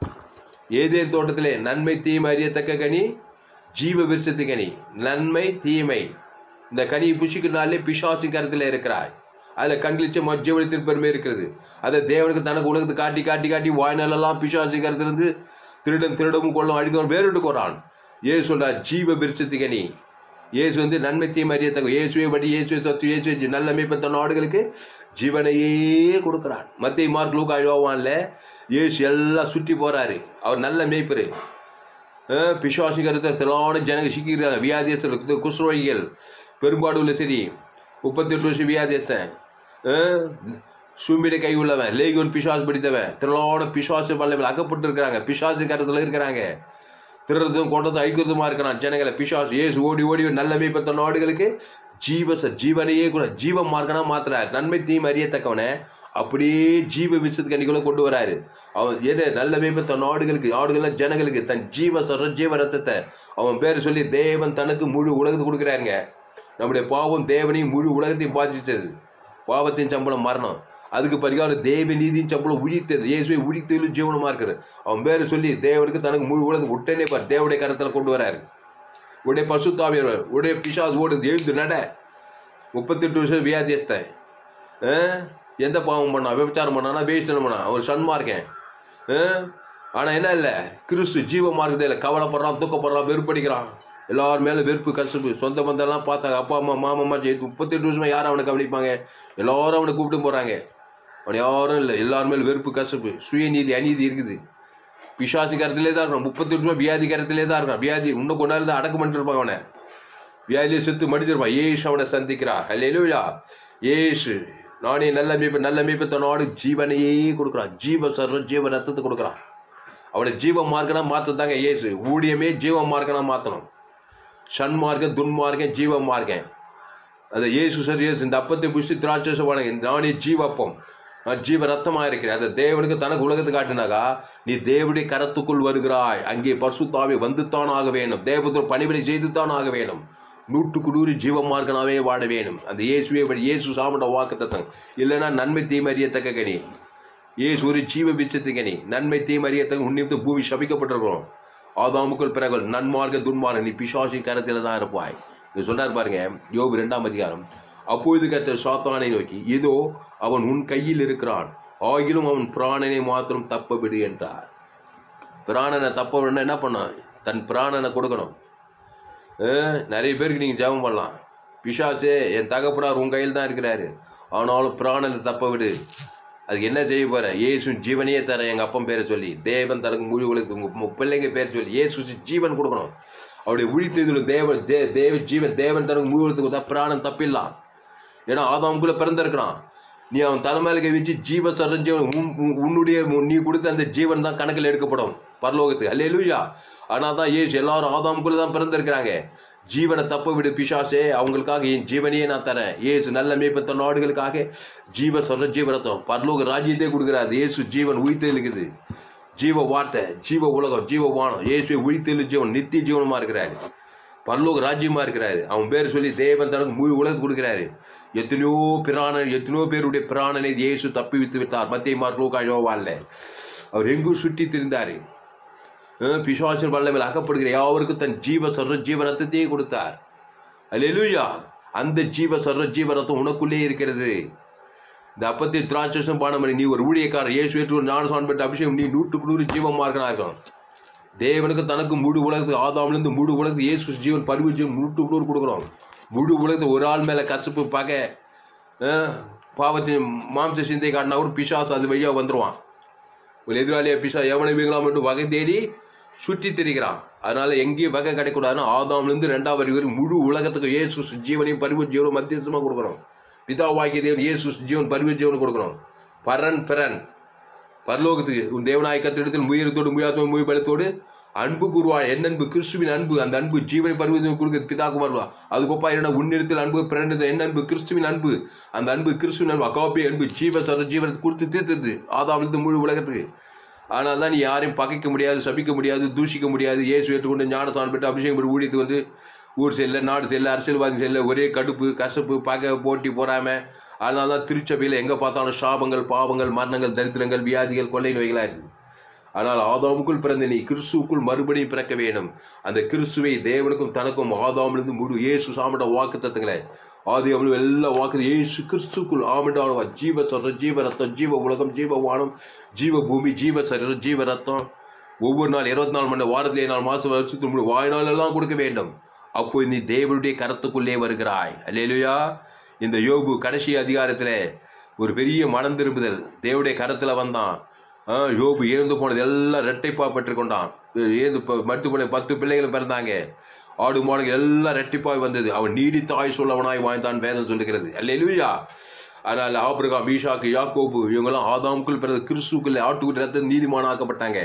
ஏதேன் தோட்டத்திலே நன்மை தீமை அறியத்தக்க கனி ஜீவ விருட்சத்து கனி நன்மை தீமை இந்த கனியை புஷிக்கிறனாலே பிசாசின் கருத்தில் இருக்கிறாய் அதில் கண்களிச்ச மஜ்ஜவளத்தின் பெருமை இருக்கிறது அதை தேவனுக்கு தனக்கு உலகத்தை காட்டி காட்டி காட்டி வாய்நாளெல்லாம் பிசாசின் கருத்திலிருந்து திருடன் திருடவும் கொள்ளும் அடித்தவன் வேறுட்டு போறான் ஏசு சொல்றார் ஜீவ விருட்சத்து கனி இயேசு வந்து நன்மை தீமை அறியத்தக்க இயேசுவை படி இயேசுவை சத்து இயேசுவை ஜி- நல்ல மேய்ப்பத்த நாடுகளுக்கு ஜீவனையே கொடுக்கிறான் மத்திய மார்க் லூக்கா யோவான்ல இயேசு எல்லாம் சுற்றி போறாரு அவர் நல்ல மேய்ப்பரு பிசுவாசி கருத்தை திரளான ஜனங்க சிக்கிறாங்க வியாதியஸ்தர்கள் குஷ்ரோகிகள் பெரும்பாடுள்ள சரி முப்பத்தெட்டு வருஷம் வியாதியஸ்தன் சும்பிட கை உள்ளவன் லேகியோன் பிசாசு பிடித்தவன் திரளான பிசாசு பல்லவில் அகப்பட்டு இருக்கிறாங்க பிசாசு கருத்துல இருக்கிறாங்க திருறதும் கொண்டதும் ஐக்கிறதுமா இருக்கிறான் ஜனங்களை பிசாசு ஏசு ஓடி ஓடி நல்ல மேய்ப்பத்த நாடுகளுக்கு ஜீவ ச ஜீவனையே கூட ஜீவ மார்க்கனா மாத்துறாரு நன்மை தீமை அறியத்தக்கவனை அப்படியே ஜீவ விஷயத்துக்கு கண்டிக்குள்ள கொண்டு வராரு அவன் எது நல்ல மேய்ப்பத்த நாடுகளுக்கு ஆடுகள் ஜனங்களுக்கு தன் ஜீவ சொல்ற ஜீவ ரத்தத்தை அவன் பேர் சொல்லி தேவன் தனக்கு முழு உலகத்துக்கு கொடுக்குறாருங்க நம்முடைய பாவம் தேவனையும் முழு உலகத்தையும் பாதிச்சது பாவத்தின் சம்பளம் மரணம் அதுக்கு பரிகாரம் தேவ நீதியின் சம்பளம் உழித்தது இயேசுவை உழித்ததிலும் ஜீவனமா இருக்குது அவன் பேரை சொல்லி தேவனுக்கு தனக்கு முழு உலகம் உடனே பார் தேவனுடைய கரத்தில் கொண்டு வராரு உடைய பசுத்தாவியர் உடைய பிசாஸ் ஓடுது எழுந்து நட முப்பத்தெட்டு வருஷம் வியாதியஸ்தன் ஆ? எந்த பாவம் பண்ணான் விபச்சாரம் பண்ணானா வேஸ்டன் பண்ணான் அவன் சன்மார்க்கேன் ஆனால் என்ன இல்லை கிறிஸ்து ஜீவ மார்க்கத்தில் இல்லை கவலைப்படுறான் துக்கப்படுறான் வெறுப்படிக்கிறான் எல்லார் மேலே வெறுப்பு கசப்பு சொந்த பந்தம்லாம் பார்த்தாங்க அப்பா அம்மா மாமா அம்மா ஜெயித்து முப்பத்தெட்டு வருஷமா யாரும் அவனை கவனிப்பாங்க எல்லாரும் அவனை கூப்பிட்டு போகிறாங்க அவன் யாரும் இல்லை எல்லார் மேலே வெறுப்பு கசப்பு சுயநீதி அநீதி இருக்குது பிசாசு கரத்திலே தான் இருக்கான் முப்பத்தெட்டு வருஷமா வியாதி கரத்திலே தான் இருக்கான் வியாதி இன்னும் கொண்டாரு தான் அடக்கம் பண்ணிட்டு இருப்பான் அவனை வியாதியை செத்து மடிச்சிருப்பான் ஏசு அவனை சந்திக்கிறார் அல்லேலூயா ஏசு நானே நல்ல மீட்பு நல்ல மீட்பு தன்னோடு ஜீவனையே கொடுக்குறான் ஜீவ சர்வம் ஜீவ ரத்தத்தை கொடுக்குறான் அவனை ஜீவ மார்க்கனா மாற்றதாங்க ஏசு ஊழியமே ஜீவ மார்க்கனா மாற்றணும் சன்மார்க்கம் துன்மார்க்கம் ஜீவ மார்க்கம் அது இயேசு சரி இயேசு இந்த அப்பத்தை புஷி திராட்சை வணங்க நானே ஜீவப்பம் நான் ஜீவ ரத்தமாக இருக்கிறேன் அதை தேவனுக்கு தனக்கு உலகத்தை காட்டினாக்கா நீ தேவனுடைய கரத்துக்குள் வருகிறாய் அங்கே பரிசுத்தாவி வந்துத்தான் ஆக வேணும் தேவத்தோடு பணிவிடை செய்துத்தான் ஆக வேணும் நூற்றுக்கு நூறு ஜீவமார்க்கனாவே வாழ வேணும் அந்த இயேசுவே வழி இயேசு சாமிட வாக்கு தத்தம் இல்லைன்னா நன்மை தீமை அறியத்தக்க கனி இயேசு ஒரு ஜீவ பிச்சத்து கனி நன்மை தீமை அறியத்தக்க உன்னியத்து பூமி சபிக்கப்பட்டிருக்கிறோம் ஆதாமுக்குள் பிறகு நன்மார்க்க துன்மார்க்க நீ பிசாசின் கரத்தில் தான் இருப்பாய் இது சொன்னார் பாருங்க யோபு ரெண்டாம் அதிகாரம் அப்பொழுது கத்த சாத்தானை நோக்கி இதோ அவன் உன் கையில் இருக்கிறான் ஆகிலும் அவன் பிராணனை மாத்திரம் தப்ப விடு என்றார் பிராணனை தப்ப விடணும் என்ன பண்ணணும் தன் பிராணனை கொடுக்கணும் அஹ், நிறைய பேருக்கு நீங்கள் ஜெபம் பண்ணலாம் பிசாசே என் தகப்பனார் உன் கையில் தான் இருக்கிறாரு ஆனாலும் பிராணனை தப்ப விடு அதுக்கு என்ன செய்ய போற இயேசு ஜீவனையே தரேன் எங்கள் அப்பன் பேரை சொல்லி தேவன் தனக்கு முழு உலகத்துக்கு உங்க உங்க பிள்ளைங்க பேர் சொல்லி இயேசு ஜீவன் கொடுக்கணும் அவருடைய உழித்ததில் தேவன் தே தேவ ஜீவன் தேவன் தனக்கு முழு உலகத்துக்கு கொடுத்தா பிராணம் தப்பிடலாம் ஏன்னா ஆதாமுக்குள்ள பிறந்திருக்கிறான் நீ அவன் தலைமையில கை வச்சு ஜீவ சரஞ்சீவன் உன் உன்- உன்னுடைய உன் நீ கொடுத்த அந்த ஜீவன் தான் கணக்கில் எடுக்கப்படும் பரலோகத்துக்கு அல்லே லூயா ஆனால் தான் ஏசு எல்லாரும் ஆதாமுக்குள்ள தான் பிறந்திருக்கிறாங்க ஜீவனை தப்ப விடு பிசாசே அவங்களுக்காக என் ஜீவனையே நான் தரேன் ஏசு நல்ல மேய்ப்பத்த நாடுகளுக்காக ஜீவ சொல்ற ஜீவரத்தம் பரலோக ராஜ்யத்தை கொடுக்குறாரு ஏசு ஜீவன் உயிர்த்து இருக்குது ஜீவ வார்த்தை ஜீவ உலகம் ஜீவ வானம் இயேசுவை உயிர்த்தெழு ஜீவன் நித்திய ஜீவனமா இருக்கிறாரு பரலோக ராஜ்யமா இருக்கிறாரு அவன் பேர் சொல்லி தேவன் தனக்கு முழு உலகம் கொடுக்கிறாரு எத்தனையோ பிராணன் எத்தனையோ பேருடைய பிராணனை இயேசு தப்பி வித்து விட்டார் மத்திய மார்க் லூக்கா யோவான்ல அவர் எங்கும் சுற்றி திரிந்தாரு அஹ் பிசாசின் வல்லமையில் அகப்படுகிற யாவருக்கும் தன் ஜீவ சர்வ ஜீவ ரத்தத்தையே கொடுத்தார் அல்லேலூயா அந்த ஜீவ சர்வ ஜீவ ரத்தம் உனக்குள்ளே இருக்கிறது இந்த அப்பத்தை திராட்சசம் பானம் பண்ணி நீ ஒரு ஊழியக்காரர் இயேசு ஏற்று ஒரு ஞானசான் பெற்ற அபிஷேகம் நீ நூற்றுக்கு நூறு ஜீவமாக இருக்கணும் தேவனுக்கு தனக்கு முழு உலகத்துக்கு ஆதாமிலிருந்து முழு உலகத்துக்கு இயேசு ஜீவன் பரிவு ஜீவன் நூற்றுக்கு நூறு கொடுக்குறோம் முழு உலகத்துக்கு ஒரு ஆள் மேலே கசப்பு பகை அஹ், பாவத்தின் மாம்ச சிந்தை காட்டினா கூட பிசாசு அது வழியாக வந்துடுவான் ஒரு எதிராளியை பிசா எவனை வீங்கலாம் மட்டும் வகை தேடி சுற்றி திரிகிறான் அதனால எங்கேயும் வகை கிடைக்கூடாதுன்னா ஆதாம்லேருந்து ரெண்டாவது வரி வரை முழு உலகத்துக்கு இயேசு ஜீவனையும் பரிவு ஜீவனும் மத்தியஸ்தமாக கொடுக்குறோம் பிதாவாக்கிய தேவன் இயேசு ஜீவன் பரிவு ஜீவன் கொடுக்குறோம் பரன் பிறன் பரலோகத்துக்கு உன் தேவனாய் கத்திடத்தில் முயலத்தோடு முயாத்தோடு முயபலத்தோடு அன்பு கூறுவாய் என் அன்பு கிறிஸ்துவின் அன்பு அந்த அன்பு ஜீவனை பருவத்தை கொடுக்குறது பிதா குமார் அதுக்கொப்பா என்ன உன்னிடத்தில் அன்பு பிறந்தது என் அன்பு கிறிஸ்துவின் அன்பு அந்த அன்பு கிறிஸ்துவின் அன்பு அக்காப்பி அன்பு ஜீவ சர ஜீவனத்தை கொடுத்து தீர்த்தது ஆதாமிலிருந்து முழு உலகத்துக்கு ஆனால் தான் நீ யாரையும் பகைக்க முடியாது சபிக்க முடியாது தூஷிக்க முடியாது இயேசு ஏற்றுக்கொண்டு ஞானசான் பெற்று அபிஷேகம் பெற்று ஊழியத்து வந்து ஊர் செல்ல நாடு செல்ல அரசியல்வாதி செல்ல ஒரே கடுப்பு கசப்பு பகை போட்டி போறாம அதனால தான் திருச்சபையில் எங்கே பார்த்தாலும் சாபங்கள் பாவங்கள் மரணங்கள் தரித்திரங்கள் வியாதிகள் கொள்ளை நோய்களாக இருக்குது ஆனால் ஆதாமுக்குள் பிறந்த நீ கிறிஸ்துவுக்குள் மறுபடியும் பிறக்க வேண்டும் அந்த கிறிஸ்துவை தேவனுக்கும் தனக்கும் ஆதாமிலிருந்து முழு இயேசு சாமிட வாக்கு தத்துங்களே ஆதி அவளும் எல்லா வாக்கு இயேசு கிறிஸ்துக்குள் ஆமிடாவா ஜீவ சொல்ற ஜீவ ரத்தம் ஜீவ உலகம் ஜீவ வானம் ஜீவ பூமி ஜீவ சரீரம் ஜீவ ரத்தம் ஒவ்வொரு நாள் இருபத்தி நாலு மணி நேரம் வாரத்தில் ஏழு நாள் மாசம் வருஷத்துக்கு முழு வாய்நாள் எல்லாம் கொடுக்க வேண்டும் அப்போ நீ தேவனுடைய கரத்துக்குள்ளே வருகிறாய் அல்லேலுயா இந்த யோபு கடைசி அதிகாரத்தில் ஒரு பெரிய மனம் திரும்புதல் தேவனுடைய கரத்தில் வந்தான் ஆ, யோபு ஏந்து போனது எல்லாம் ரெட்டைப்பா பெற்றுக்கொண்டான் ஏந்து ப- மட்டு போன பத்து பிள்ளைகள் பிறந்தாங்க ஆடு மாடுகள் எல்லாம் ரெட்டிப்பாய் வந்தது அவன் நீடித்த ஆய் சொல்லவனாய் வாழ்ந்தான் வேதம் சொல்லுகிறது அல்லேலுயா அதனால் ஆபிரகாம் ஈஷாக்கு யாக்கோபு இவங்கெல்லாம் ஆதாமுக்குள் பிறந்த கிறிஸ்துக்குள்ள ஆட்டுக்குள் ரத்த நீதிமானாக்கப்பட்டாங்க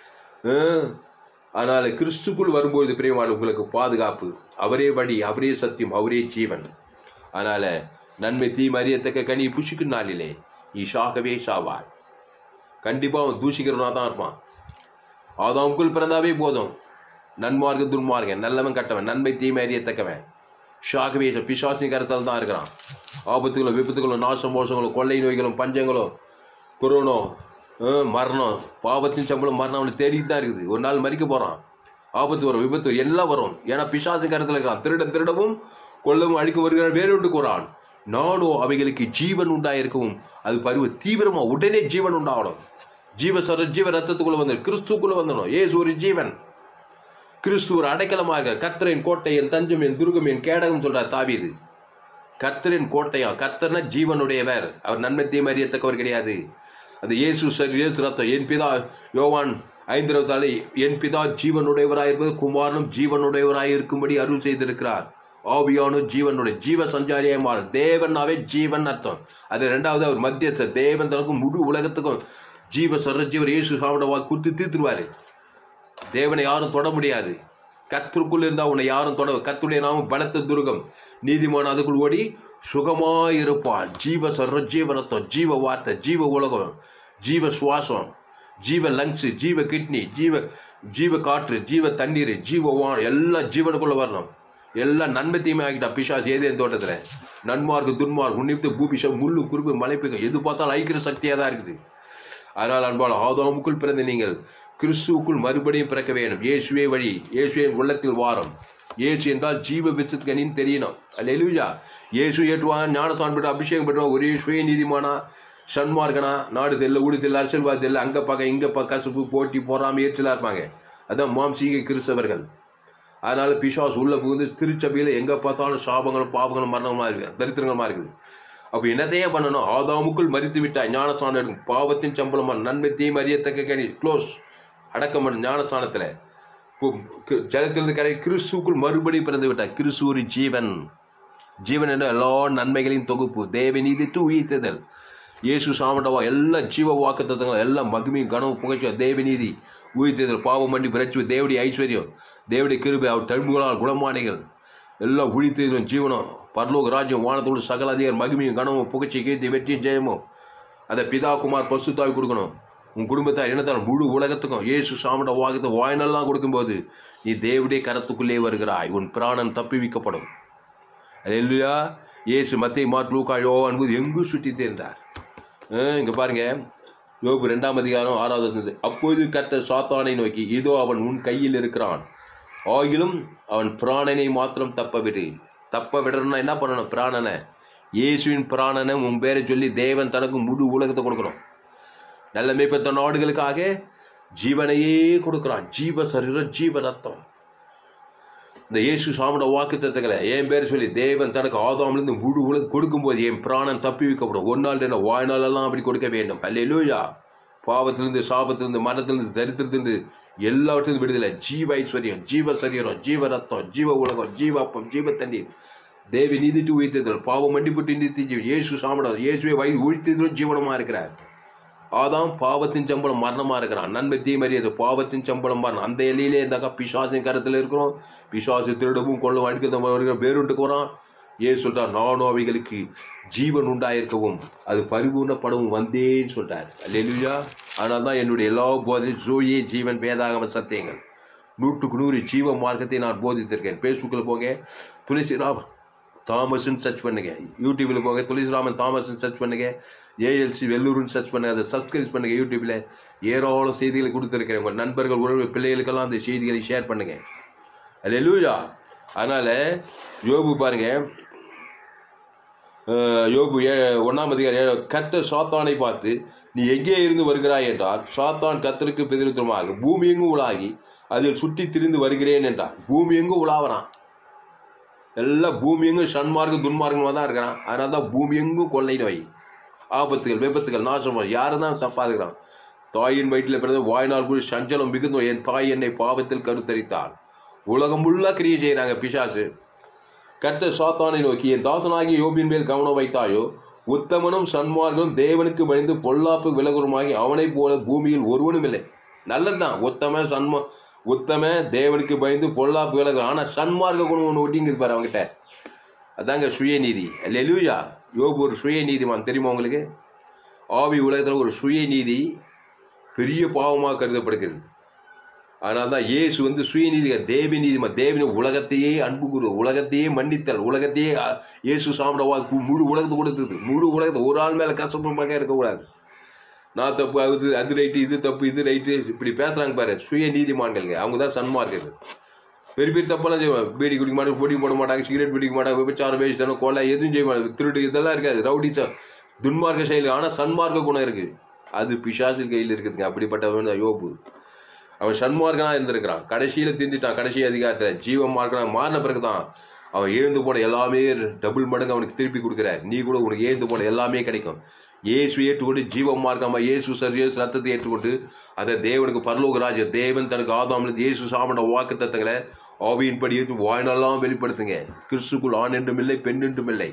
ஆஹ், அதனால கிறிஸ்துக்குள் வரும்போது பிரியமான உங்களுக்கு பாதுகாப்பு அவரே வழி அவரே சத்தியம் அவரே ஜீவன் அதனால நன்மை தீமை அறியத்தக்க கனி புஷிக்கும் நாளிலே நீ ஷாகவே ஷாவாய் கண்டிப்பா அவன் தூஷிக்கிறவனா தான் இருப்பான் ஆதாமுக்குள் பிறந்தாவே போதும் நன்மார்க்க துன்மார்க்கன் நல்லவன் கட்டவன் நன்மை தீமை அறியத்தக்கவன் ஷாகவே பிசாசின் கருத்தால் தான் இருக்கிறான் ஆபத்துகளும் விபத்துகளும் நாசம் மோசங்களும் கொள்ளை நோய்களும் பஞ்சங்களும் கொரோனா அஹ், மரணம் பாவத்தின் சம்பளம் மரணம் அவனுக்கு தேடிட்டு தான் இருக்குது ஒரு நாள் மறிக்க போகிறான் ஆபத்து வரும் விபத்து வரும், எல்லாம் வரும் ஏன்னா பிசாசு கருத்தில் இருக்கிறான் திருடன் திருடவும் கொல்லவும் அழிக்க வருகிறான் வேறொன்று கூறான் நானோ அவைகளுக்கு ஜீவன் உண்டாயிருக்கவும் அது பருவ தீவிரமா உடனே ஜீவன் உண்டாகணும் ஜீவ சர ஜீவ ரத்தத்துக்குள்ள வந்து கிறிஸ்துக்குள்ள வந்துடும் ஏசு ஒரு ஜீவன் கிறிஸ்து ஒரு அடைக்கலமாக கர்த்தரின் கோட்டை என் தஞ்சம் என் துருகம் என் கேடகம் சொல்றார் தாவீது கர்த்தரின் கோட்டையா கர்த்தர்னா ஜீவனுடையவர் அவர் நன்மை தீமை அறியத்தக்கவர் கிடையாது அந்த இயேசு சரி இயேசு ரத்தம் என் பிதா யோவான் ஐந்து இருபத்தாலு என் பிதா ஜீவனுடையவராயிருப்பது குமாரனும் ஜீவனுடையவராய் இருக்கும்படி அருள் செய்திருக்கிறார் ஆவியானு ஜீவனுடைய ஜீவ சஞ்சாரியாய் மாறும் தேவனாவே ஜீவன் அர்த்தம் அது ரெண்டாவது அவர் மத்தியஸ்தர் தேவன் தனக்கும் முழு உலகத்துக்கும் ஜீவ சர்ற ஜீவர் இயேசு சாப்பிட குத்து தீர்த்துருவாரு தேவனை யாரும் தொட முடியாது கத்திற்குள் இருந்தா உன்னை யாரும் தொட கத்துடைய நாமம் பலத்த துருகம் நீதிமான் அதுக்குள் ஓடி சுகமாய் இருப்பான் ஜீவ சர்ற ஜீவ ரத்தம் ஜீவ வார்த்தை ஜீவ உலகம் ஜீவ சுவாசம் ஜீவ லங்ஸ் ஜீவ கிட்னி ஜீவ ஜீவ காற்று ஜீவ தண்ணீர் ஜீவ வான் எல்லாம் ஜீவனுக்குள்ள வரணும் எல்லாம் நன்மை தீமை ஆகிட்டா பிசாஸ் ஏதேன் தோட்டத்துல நன்மார்க்கு துன்மார்க்கு உன்னித்து பூபிஷம் முள்ளு குறும்பு மலைப்புகள் எது பார்த்தாலும் ஐக்கிற சக்தியா தான் இருக்குது அதனால் அன்பால் ஆதாமுக்குள் பிறந்த நீங்கள் கிறிஸ்துவுக்குள் மறுபடியும் பிறக்க வேண்டும் இயேசுவே வழி இயேசுவே உள்ளத்தில் வாரம் இயேசு என்றால் ஜீவ விச்சத்துக்கணின்னு தெரியணும் அல்ல எழுவிஜா இயேசு ஏற்றுவான் ஞானசான் பெற்ற அபிஷேகம் பெற்றவன் ஒரே சுய நீதிமானா சன்மார்க்கனா நாடு தெரியல ஊடு தெரியல அரசியல்வாதி தெரியல அங்கே பார்க்க இங்கே பார்க்க கசுப்பு போட்டி போறாம எரிச்சலாக இருப்பாங்க அதான் மாம்சீக கிறிஸ்தவர்கள் அதனால பிசாஸ் உள்ள புகுந்து திருச்சபையில் எங்கே பார்த்தாலும் சாபங்களும் பாவங்களும் மரணமா இருக்கு தரித்திரங்களுமா இருக்குது அப்போ என்னத்தையே பண்ணணும் ஆதாமுக்குள் மறித்து விட்டாய் ஞானஸ்தானம் எடுக்கும் பாவத்தின் சம்பளமா நன்மை தீம் அறியத்தக்க கனி க்ளோஸ் அடக்கம் பண்ணு ஞானஸ்தானத்தில் ஜலத்திலிருந்து கரை கிறிஸ்துக்குள் மறுபடி பிறந்து விட்டாய் கிறிஸ்து ஒரு ஜீவன் ஜீவன் என்ற எல்லா நன்மைகளின் தொகுப்பு தேவநீதி டு உயிர்த்ததல் இயேசு சாமண்டவா எல்லா ஜீவ வாக்கு தத்துவங்கள் எல்லாம் மகிமையும் கனவு புகழ்ச்சி தேவநீதி உயிர்த்ததல் பாவம் மண்டி பிரச்சு தேவடி ஐஸ்வர்யம் தேவடி கிருபை அவர் தழும்புகளால் குணமானிகள் எல்லாம் உழித்ததும் ஜீவனம் பரலோக ராஜ்யம் வானத்தோடு சகல அதிகார் மகிமையும் கனவும் புகழ்ச்சி கீர்த்தி வெற்றியும் ஜெயமும் அதை பிதா குமார் பசுத்தாவி கொடுக்கணும் உன் குடும்பத்தார் என்னத்தால் முழு உலகத்துக்கும் இயேசு சாமண்ட வாக்கத்தை வாய்நெல்லாம் கொடுக்கும்போது நீ தேவடைய கரத்துக்குள்ளே வருகிறாய் உன் பிராணன் தப்பிவிக்கப்படும் அல்லா இயேசு மத்திய மார்க் லூக்கா யோவான் என்பது எங்கும் சுற்றி தேர்ந்தார் இங்கே பாருங்க யோபு ரெண்டாம் அதிகாரம் ஆறாவது வசனம். அப்போது கர்த்தர் சாத்தானை நோக்கி இதோ அவன் உன் கையில் இருக்கிறான் ஆகிலும் அவன் பிராணனை மாத்திரம் தப்ப விடு தப்ப விடணும்னா என்ன பண்ணணும் பிராணனை இயேசுவின் பிராணனை உன் பேரை சொல்லி தேவன் தனக்கு முழு உலகத்தை கொடுக்கணும் நல்ல மேய்ப்பத்த நாடுகளுக்காக ஜீவனையே கொடுக்குறான் ஜீவ சரீரம் ஜீவ ரத்தம் இந்த இயேசு சாமியோட வாக்கு தத்துக்களை என் பேர் சொல்லி தேவன் தனக்கு ஆதாமிலிருந்து முழு உலகம் கொடுக்கும்போது என் பிராணன் தப்பி வைக்கப்படும் ஒரு நாள் என்ன வாழ்நாளெல்லாம் அப்படி கொடுக்க வேண்டும் அல்லேலூயா பாவத்திலிருந்து சாபத்திலிருந்து மரணத்திலிருந்து தரித்திரத்திலிருந்து எல்லாவற்றிலிருந்து விடுதலை ஜீவ ஐஸ்வர்யம் ஜீவ சரீரம் ஜீவ ரத்தம் ஜீவ உலகம் ஜீவாப்பம் ஜீவ தண்ணீர் தேவி நீதிட்டு உயிர்த்ததல் பாவம் மண்டிப்பட்டு நீதி ஜீவ இயேசு சாமிட இயேசுவை வழி உழித்ததிலும் ஜீவனமா இருக்கிறார் ஆதாம் பாவத்தின் சம்பளம் மரணமா இருக்கிறான் நன்மை தீமறியது பாவத்தின் சம்பளம் மரணம் அந்த எல்லையிலே இருந்தாக்கா பிசாசின் கரத்தில் இருக்கிறோம் பிசாசு திருடவும் கொள்ளும் அடிக்க வேறுண்டுக்கு வரான் ஏ சொல்றார் நானும் அவைகளுக்கு ஜீவன் உண்டாயிருக்கவும் அது பரிபூர்ணப்படவும் வந்தேன்னு சொல்றார் அல்லேலூயா அதனால தான் என்னுடைய எல்லா போதையும் ஜோயே ஜீவன் வேதாகம சத்தியங்கள் நூற்றுக்கு நூறு ஜீவ மார்க்கத்தை நான் போதித்திருக்கேன் ஃபேஸ்புக்கில் போங்க துளசிராம் தாமஸ்ன்னு சர்ச் பண்ணுங்க யூடியூப்ல போங்க துளசிராமன் தாமஸ்ன்னு சர்ச் பண்ணுங்க ஏஎல்சி வெள்ளூர்னு சர்ச் பண்ணுங்க அதை சப்ஸ்கிரைப் பண்ணுங்க யூடியூப்ல ஏராளம் செய்திகளை கொடுத்துருக்கிறேன் உங்கள் நண்பர்கள் உறவு பிள்ளைகளுக்கெல்லாம் அந்த செய்திகளை ஷேர் பண்ணுங்க அல்லேலூயா அதனால யோபு பாருங்க அஹ், யோபு ஏ ஒன்றாம் அதிகாரி கத்த சாத்தானை பார்த்து நீ எங்கே இருந்து வருகிறாய் என்றால் சாத்தான் கத்தருக்கு பெதிருத்தமாக பூமி எங்கும் உலாகி அதில் சுற்றி திரிந்து வருகிறேன் என்றார் பூமி எங்கும் உலாவறான் எல்லாம் பூமி எங்கும் சன்மார்க்கம் துன்மார்க்கமாக தான் இருக்கிறான் அதனால தான் பூமி எங்கும் கொள்ளை நோய் ஆபத்துகள் விபத்துகள் நாசம் யாரும் தான் தப்பாதுக்கிறான் தாயின் வயிற்றில் பிறந்த வாய்நாள் கூட சஞ்சலம் மிகுந்தோம் என் தாய் என்னை பாவத்தில் கருத்தரித்தாள் உலகம் முள்ள கிரியை செய்கிறாங்க பிசாசு கர்த்தர் சாத்தானை நோக்கி என் தாசனாகிய யோபின் மேல் கவனம் வைத்தாயோ உத்தமனும் சன்மார்களும் தேவனுக்கு பயந்து பொல்லாப்பு விலகுருமாகி அவனைப் போல பூமியில் ஒருவனும் இல்லை நல்லதுதான் உத்தம சன்மா உத்தம தேவனுக்கு பயந்து பொல்லாப்பு விலகு ஆனால் சன்மார்க்க குணம் ஒன்று ஒட்டிங்குது பாரு அவங்ககிட்ட அதாங்க சுயநீதி லெலுயா யோபு ஒரு சுயநீதிமான் தெரியுமா உங்களுக்கு ஆவி உலகத்தில் ஒரு சுயநீதி பெரிய பாவமாக கருதப்படுகிறது அதனால தான் இயேசு வந்து சுயநீதி தேவி நீதிமா தேவின உலகத்தையே அன்பு குரு உலகத்தையே மன்னித்தல் உலகத்தையே அ, இயேசு சாமிடவா முழு உலகத்தை கொடுத்தது முழு உலகத்தை ஒரு ஆள் மேலே கஷ்டப்பட பார்க்க இருக்கக்கூடாது நான் தப்பு அது அது ரைட்டு இது தப்பு இது ரைட்டு இப்படி பேசுறாங்க பாரு சுய நீதிமான்கள்ங்க அவங்க தான் சன்மார்க்கர்கள் பெரிய பெரிய தப்பெல்லாம் செய்வாங்க பீடி குடிக்க மாட்டாங்க பொடி போட மாட்டாங்க சிகரெட் பிடிக்க மாட்டாங்க விபச்சாரம் வேஸ்டனும் கொலை எதுவும் செய்ய மாட்டாங்க திருடு இதெல்லாம் இருக்காது ரவுடி ச- துன்மார்க்க செயல் ஆனால் சன்மார்க்க குணம் இருக்கு அது பிசாசில் கையில் இருக்குதுங்க அப்படிப்பட்டவன் தான் யோபு அவன் சன்மார்க்கனா இருந்திருக்கிறான் கடைசியில திந்திட்டான் கடைசி அதிகாரத்தை ஜீவ மார்க்கனா மாறின பிறகுதான் அவன் எழுந்து போன எல்லாமே டபுள் மடங்கு அவனுக்கு திருப்பி கொடுக்குறார் நீ கூட உனக்கு எழுந்து போன எல்லாமே கிடைக்கும் இயேசு ஏற்றுக்கொண்டு ஜீவ மார்க்கமா இயேசு சர் இயேசு ரத்தத்தை ஏற்றுக்கொண்டு அதை தேவனுக்கு பரலோக ராஜ்யம் தேவன் தனக்கு ஆதாமிலிருந்து இயேசு சாமண்ட வாக்கு தத்தங்களை ஆவியின்படி ஏற்று வாய்நாளெல்லாம் வெளிப்படுத்துங்க கிறிஸ்துக்குள் ஆண் என்றும் இல்லை பெண் என்றும் இல்லை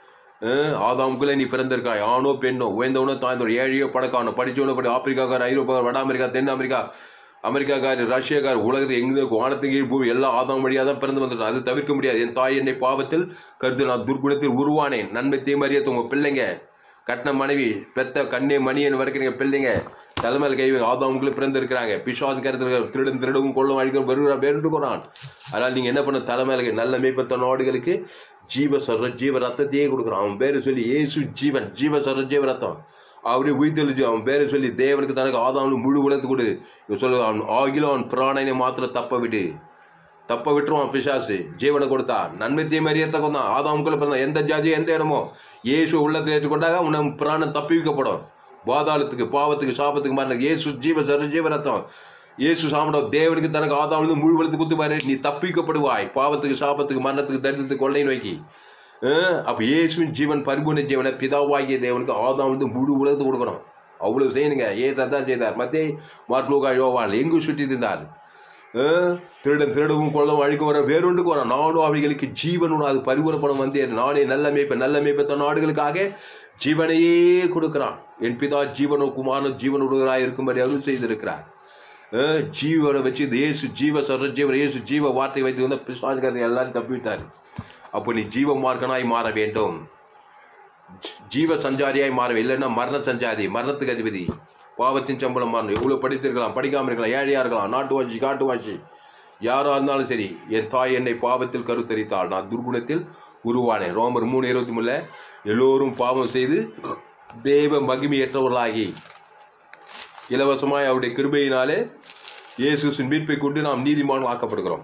அஹ் ஆதாமுக்குள்ளே நீ பிறந்திருக்காய் ஆணோ பெண்ணோ உயர்ந்தவனோ தாழ்ந்தவனோ ஏழையோ படக்கானோ படிச்சவனோ படி ஆப்பிரிக்காக்கார் ஐரோப்பாக்கார் வட அமெரிக்கா தென் அமெரிக்கா அமெரிக்காக்கார் ரஷ்யாக்கார் உலகத்தை எங்கே வானத்தின் கீழ் பூமி எல்லாம் ஆதாம் வழியாக தான் பிறந்து வந்துட்டான் அது தவிர்க்க முடியாது என் தாய் என்னை பாவத்தில் கருத்து நான் துர்குணத்தில் உருவானேன் நன்மை தீமறியத்து உங்க பிள்ளைங்க கட்டின மனைவி பெத்த கண்ணே மணியன் வரைக்கும் பிள்ளைங்க தலைமையில் கை ஆதாமுக்குள்ளே பிறந்திருக்கிறாங்க பிசாசு கருத்து திருடன் திருடவும் கொள்ளும் அழிக்கும் வருகிறான் வேறு போறான் அதனால் நீங்கள் என்ன பண்ண தலைமையில நல்ல மேய்ப்பத்த நாடுகளுக்கு ஜீவ சர ஜீவ ரத்தத்தையே கொடுக்குறான் அவன் பேரை சொல்லி இயேசு ஜீவன் ஜீவ சர ஜீவ ரத்தம் அவரே உயிர்த்தெழுச்சு அவன் பேரை சொல்லி தேவனுக்கு தனக்கு ஆதாமும் முழு உலகத்து கொடு இவன் சொல்லு அவன் ஆகிலும் அவன் பிராணனை மாத்திரம் தப்ப விடு தப்ப விட்டுருவான் பிசாசு ஜீவனை கொடுத்தா நன்மை தீமறியத்தை கொண்டான் ஆதாமுக்குள்ள பிறந்த எந்த ஜாதி எந்த இடமோ இயேசு உள்ளத்தில் ஏற்றுக்கொண்டாக உன்னை பிராணம் தப்பிக்கப்படும் பாதாளத்துக்கு பாவத்துக்கு சாபத்துக்கு மாறின இயேசு ஜீவ சர ஜீவ ரத்தம் இயேசு சாப்பிடும் தேவனுக்கு தனக்கு ஆதாமிலிருந்து முழு வளர்த்து குத்து பாரு நீ தப்பிக்கப்படுவாய் பாவத்துக்கு சாபத்துக்கு மரணத்துக்கு தரித்திரத்துக்கு கொள்ளை நோக்கி அஹ் அப்ப இயேசுவின் ஜீவன் பரிபூர்ண ஜீவனை பிதாவாகிய தேவனுக்கு ஆதாமிலிருந்து முழு உலகத்து கொடுக்கணும் அவ்வளவு செய்யணுங்க ஏசு அதான் செய்தார் மத்தே மார்க்லோகா யோவான் எங்கு சுற்றி இருந்தார் அஹ் திருடன் திருடவும் கொள்ளவும் அழிக்க வர வேறொன்றுக்கு வர நானும் அவைகளுக்கு ஜீவனும் அது பரிபூரப்படம் வந்தேன் நானே நல்ல மேய்ப்ப நல்ல மேய்ப்ப தன் நாடுகளுக்காக ஜீவனையே கொடுக்கிறான் என் பிதா ஜீவனும் குமாரனும் ஜீவனுடையவராய் இருக்கும்படி அருள் செய்திருக்கிறார் அஹ் ஜீவனை வச்சு இந்த இயேசு ஜீவ சர ஜீவன் இயேசு ஜீவ வார்த்தை வைத்து வந்து பிசாசுக்காரர் எல்லாரும் தப்பிவித்தார் அப்போ நீ ஜீவ மார்க்கனாய் மாற வேண்டும் ஜீ- ஜீவ சஞ்சாரியாய் மாற இல்லைன்னா மரண சஞ்சாரி மரணத்துக்கு அதிபதி பாவத்தின் சம்பளம் மாறணும் எவ்வளோ படித்திருக்கலாம் படிக்காமல் இருக்கலாம் ஏழையா இருக்கலாம் நாட்டு வாட்சி காட்டு வாட்சி யாரா இருந்தாலும் சரி என் தாய் என்னை பாவத்தில் கருத்தரித்தாள் நான் துர்குணத்தில் உருவானேன் ரோமர் மூணு இருபத்தி மூணுல எல்லோரும் பாவம் செய்து தேவ மகிமையற்றவர்களாகி இலவசமாய் அவருடைய கிருபையினாலே இயேசுவின் மீட்பை கொண்டு நாம் நீதிமான் ஆக்கப்படுகிறோம்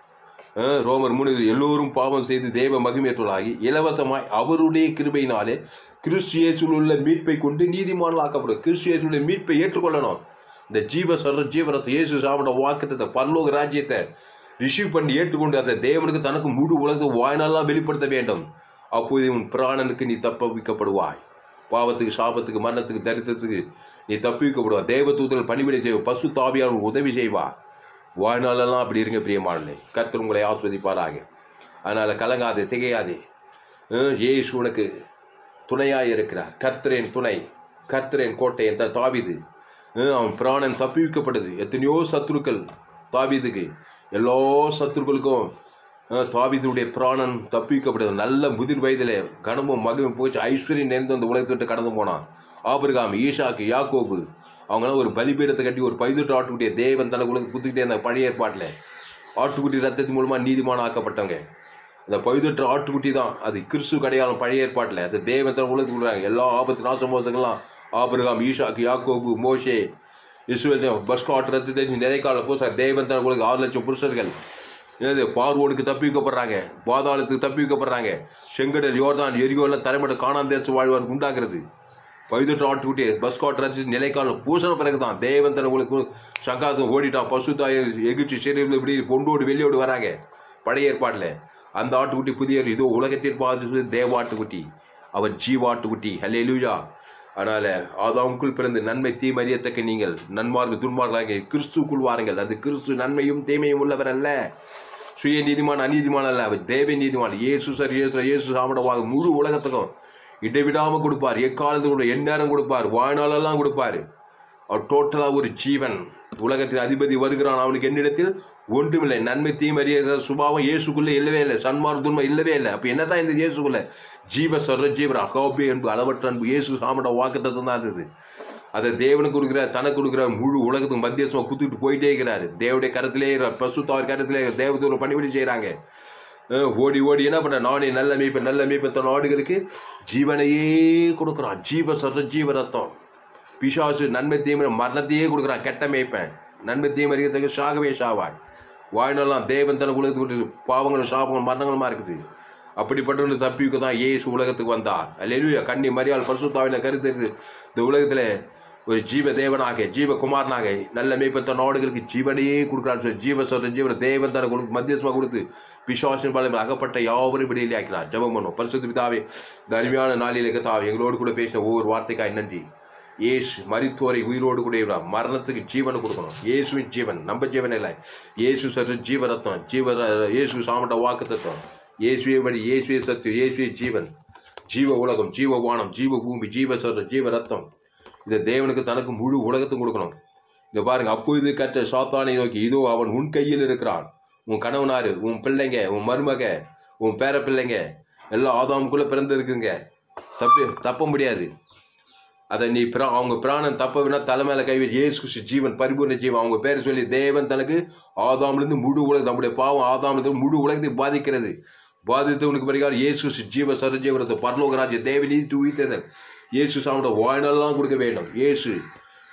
அஹ் ரோமர் மூணு எல்லோரும் பாவம் செய்து தேவ மகிமையற்றவர்களாகி இலவசமாய் அவருடைய கிருபையினாலே கிறிஸ்து இயேசுவில் உள்ள மீட்பை கொண்டு நீதிமான் ஆக்கப்படும் கிறிஸ்து இயேசுடைய மீட்பை ஏற்றுக்கொள்ளணும் இந்த ஜீவ சொல்ற ஜீவரத்தை இயேசு சாப்பிட வாக்குத்தத்தை பரலோக ராஜ்யத்தை ரிசீவ் பண்ணி ஏற்றுக்கொண்டு அந்த தேவனுக்கு தனக்கு முழு உலகத்தை வாய்நாளெல்லாம் வெளிப்படுத்த வேண்டும் அப்போது உன் பிராணனுக்கு நீ தப்பவிக்கப்படுவாய் பாவத்துக்கு சாபத்துக்கு மரணத்துக்கு தரித்திரத்துக்கு நீ தப்பிக்கப்படுவாய் தேவதூதர்கள் பணிவிடை செய்வ பசு தாவியார் உதவி செய்வார் வாழ்நாளெல்லாம் அப்படி இருங்க பிரியமானே கர்த்தர் உங்களை ஆஸ்வதிப்பாராக அதனால் கலங்காதே திகையாதே அஹ் இயேசு உனக்கு துணையாக இருக்கிறார் கர்த்தரேன் துணை கர்த்தரேன் கோட்டை என்ற தாவிது அஹ் அவன் பிராணன் தப்பிவிக்கப்படுது எத்தனையோ சத்துருக்கள் தாவிதுக்கு எல்லா சத்துருக்களுக்கும் அஹ் தாவீதுடைய பிராணன் தப்பிக்கப்படுது நல்ல முதிர் வயதிலே கனமும் மகமும் போச்சு ஐஸ்வர்யம் நேர்ந்து அந்த உலகத்தை விட்டு கடந்து போனான் ஆபிரகாம் ஈஷாக்கு யாக்கோபு அவங்களாம் ஒரு பலிபீடத்தை கட்டி ஒரு பதினெட்டு ஆட்டுக்குட்டிய தேவன் தனக்கு உலக குத்துக்கிட்டே அந்த பழைய ஏற்பாட்டில் ஆட்டுக்குட்டி ரத்தத்தின் மூலமா நீதிமான ஆக்கப்பட்டவங்க அந்த பதினெட்டு ஆட்டுக்குட்டி தான் அது கிறிஸ்து கடையாளம் பழைய ஏற்பாட்டில் அது தேவன் தன் உலகத்துக்கு கொடுக்குறாங்க எல்லா ஆபத்து நாசமோசங்கள்லாம் ஆபிரகாம் ஈஷாக்கு யாக்கோபு மோஷே இஸ்ரேல் பஸ்காட் ரத்தத்தை நிறைக்கால பூசா தேவன் தன் உலக ஆறு லட்சம் புருஷர்கள் என்னது பார்வோனுக்கு தப்பி வைக்கப்படுறாங்க பாதாளத்துக்கு தப்பி வைக்கப்படுறாங்க செங்கடல் யோர்தான் எரிகோலாம் தலைமட்ட காணாம் தேச வாழ்வார் உண்டாகிறது பதினெட்டு ஆட்டுக்குட்டி பஸ் காட் ரச்சு நிலைக்காலம் பூசண பிறகு தான் தேவன் தன் உங்களுக்கு சங்காதம் ஓடிட்டான் பசு தாய் எகிச்சு சரீரத்தில் இப்படி பொண்டோடு வெளியோடு வராங்க பழைய ஏற்பாட்டில் அந்த ஆட்டுக்குட்டி புதிய இதோ உலகத்தின் பாதி தேவ ஆட்டுக்குட்டி அவர் ஜீவாட்டுக்குட்டி ஹலே லூயா அதனால ஆதாமுக்குள் பிறந்து நன்மை தீமறியத்தக்க நீங்கள் நன்மார்க்கு துன்மார்களாக கிறிஸ்துக்குள் வாருங்கள் அது கிறிஸ்து நன்மையும் தீமையும் உள்ளவர் அல்ல சுய நீதிமான் அநீதிமான் அல்ல அவர் தேவ நீதிமான் இயேசு சார் இயேசு இயேசு சாமிடவாக முழு உலகத்துக்கும் இடைவிடாம கொடுப்பார் எக்காலத்துக்கு கூட எந்நேரம் கொடுப்பார் வாழ்நாளெல்லாம் கொடுப்பார் அவர் டோட்டலாக ஒரு ஜீவன் உலகத்தின் அதிபதி வருகிறான் அவனுக்கு என்னிடத்தில் ஒன்றுமில்லை நன்மை தீமறிய சுபாவம் இயேசுக்குள்ளே இல்லவே இல்லை சன்மார்க்க துன்மை இல்லவே இல்லை அப்போ என்னதான் இந்த இயேசுக்குள்ள ஜீவ சொல்ற ஜீவன் அகோபி அன்பு அளவற்ற அன்பு இயேசு சாமிட வாக்குத்தத்தை தான் இருந்தது அதை தேவனுக்கு கொடுக்குற தனக்கு கொடுக்குற முழு உலகத்துக்கு மத்தியசமாக குத்துட்டு போயிட்டே இருக்கிறாரு தேவடைய கரத்திலே இருக்கிறார் பசு தார் கரத்திலே தேவதூர பணிவிடை செய்கிறாங்க ஓடி ஓடி என்ன பண்ண நானே நல்ல மீட்பு நல்ல மீட்பு தன் நாடுகளுக்கு ஜீவனையே கொடுக்குறான் ஜீவ சொல்ற ஜீவ ரத்தம் பிசாசு நன்மை தீமை மரணத்தையே கொடுக்குறான் கெட்ட மேய்ப்பேன் நன்மை தீமறியத்துக்கு சாகவே சாவாய் வாழ்நாளெல்லாம் தேவன் தனக்கு உலகத்துக்கு பாவங்களும் சாபங்களும் மரணங்களுமா இருக்குது அப்படிப்பட்டவங்க தப்பிக்க தான் இயேசு உலகத்துக்கு வந்தார் அல்லேலூயா கன்னி மரியாள் பரிசுத்தாவில கருத்தெடுத்து இந்த உலகத்தில் ஒரு ஜீவ தேவனாக ஜீவகுமாரனாக நல்ல மேய்ப்பத்த நாடுகளுக்கு ஜீவனையே கொடுக்குறான்னு சொல்லி ஜீவ சொல்ற ஜீவன தேவன் தர கொடுத்து மத்தியஸ்மா கொடுத்து பிசாசின் பலம் அகப்பட்ட யாவரும் விடையிலே ஆக்கினார் ஜெபம் பண்ணும் பரிசுத்த பிதாவே இந்த அருமையான நாளிலே கத்தாவே எங்களோடு கூட பேசின ஒவ்வொரு வார்த்தைக்காய் நன்றி இயேசு மரித்தோரை உயிரோடு கூட இருக்கிறார். மரணத்துக்கு ஜீவனை கொடுக்கணும் இயேசுவின் ஜீவன் நம்ம ஜீவன் இல்லை இயேசு சற்று ஜீவரத்தம் ஜீவ இயேசு சாமட்ட வாக்கு தத்துவம் இயேசுவே வழி இயேசுவே சத்து இயேசுவே ஜீவன் ஜீவ உலகம் ஜீவ வானம் ஜீவ பூமி ஜீவ சற்று ஜீவ ரத்தம் இந்த தேவனுக்கு தனக்கு முழு உலகத்தும் கொடுக்கணும் இங்க பாருங்க அப்பொழுது கற்ற சாத்தானை நோக்கி இதோ அவன் உன் கையில் இருக்கிறான் உன் கணவனாரு உன் பிள்ளைங்க உன் மருமக உன் பேர பிள்ளைங்க எல்லாம் ஆதாமுக்குள்ள பிறந்து இருக்குங்க தப்பி தப்ப முடியாது அதை நீ பிரா அவங்க பிராணன் தப்பவினா தலைமையில கை வச்சு இயேசு கிறிஸ்து ஜீவன் பரிபூர்ண ஜீவன் அவங்க பேர் சொல்லி தேவன் தனக்கு ஆதாமிலிருந்து முழு உலகம் நம்முடைய பாவம் ஆதாமிலிருந்து முழு உலகத்தை பாதிக்கிறது பாதித்தவனுக்கு பரிகாரம் இயேசு கிறிஸ்து ஜீவ சரஜீவரத்தை பரலோகராஜ்ய தேவ நீதி உயிர்த்ததல் இயேசு சாமியோட வாழ்நாளெல்லாம் கொடுக்க வேண்டும் இயேசு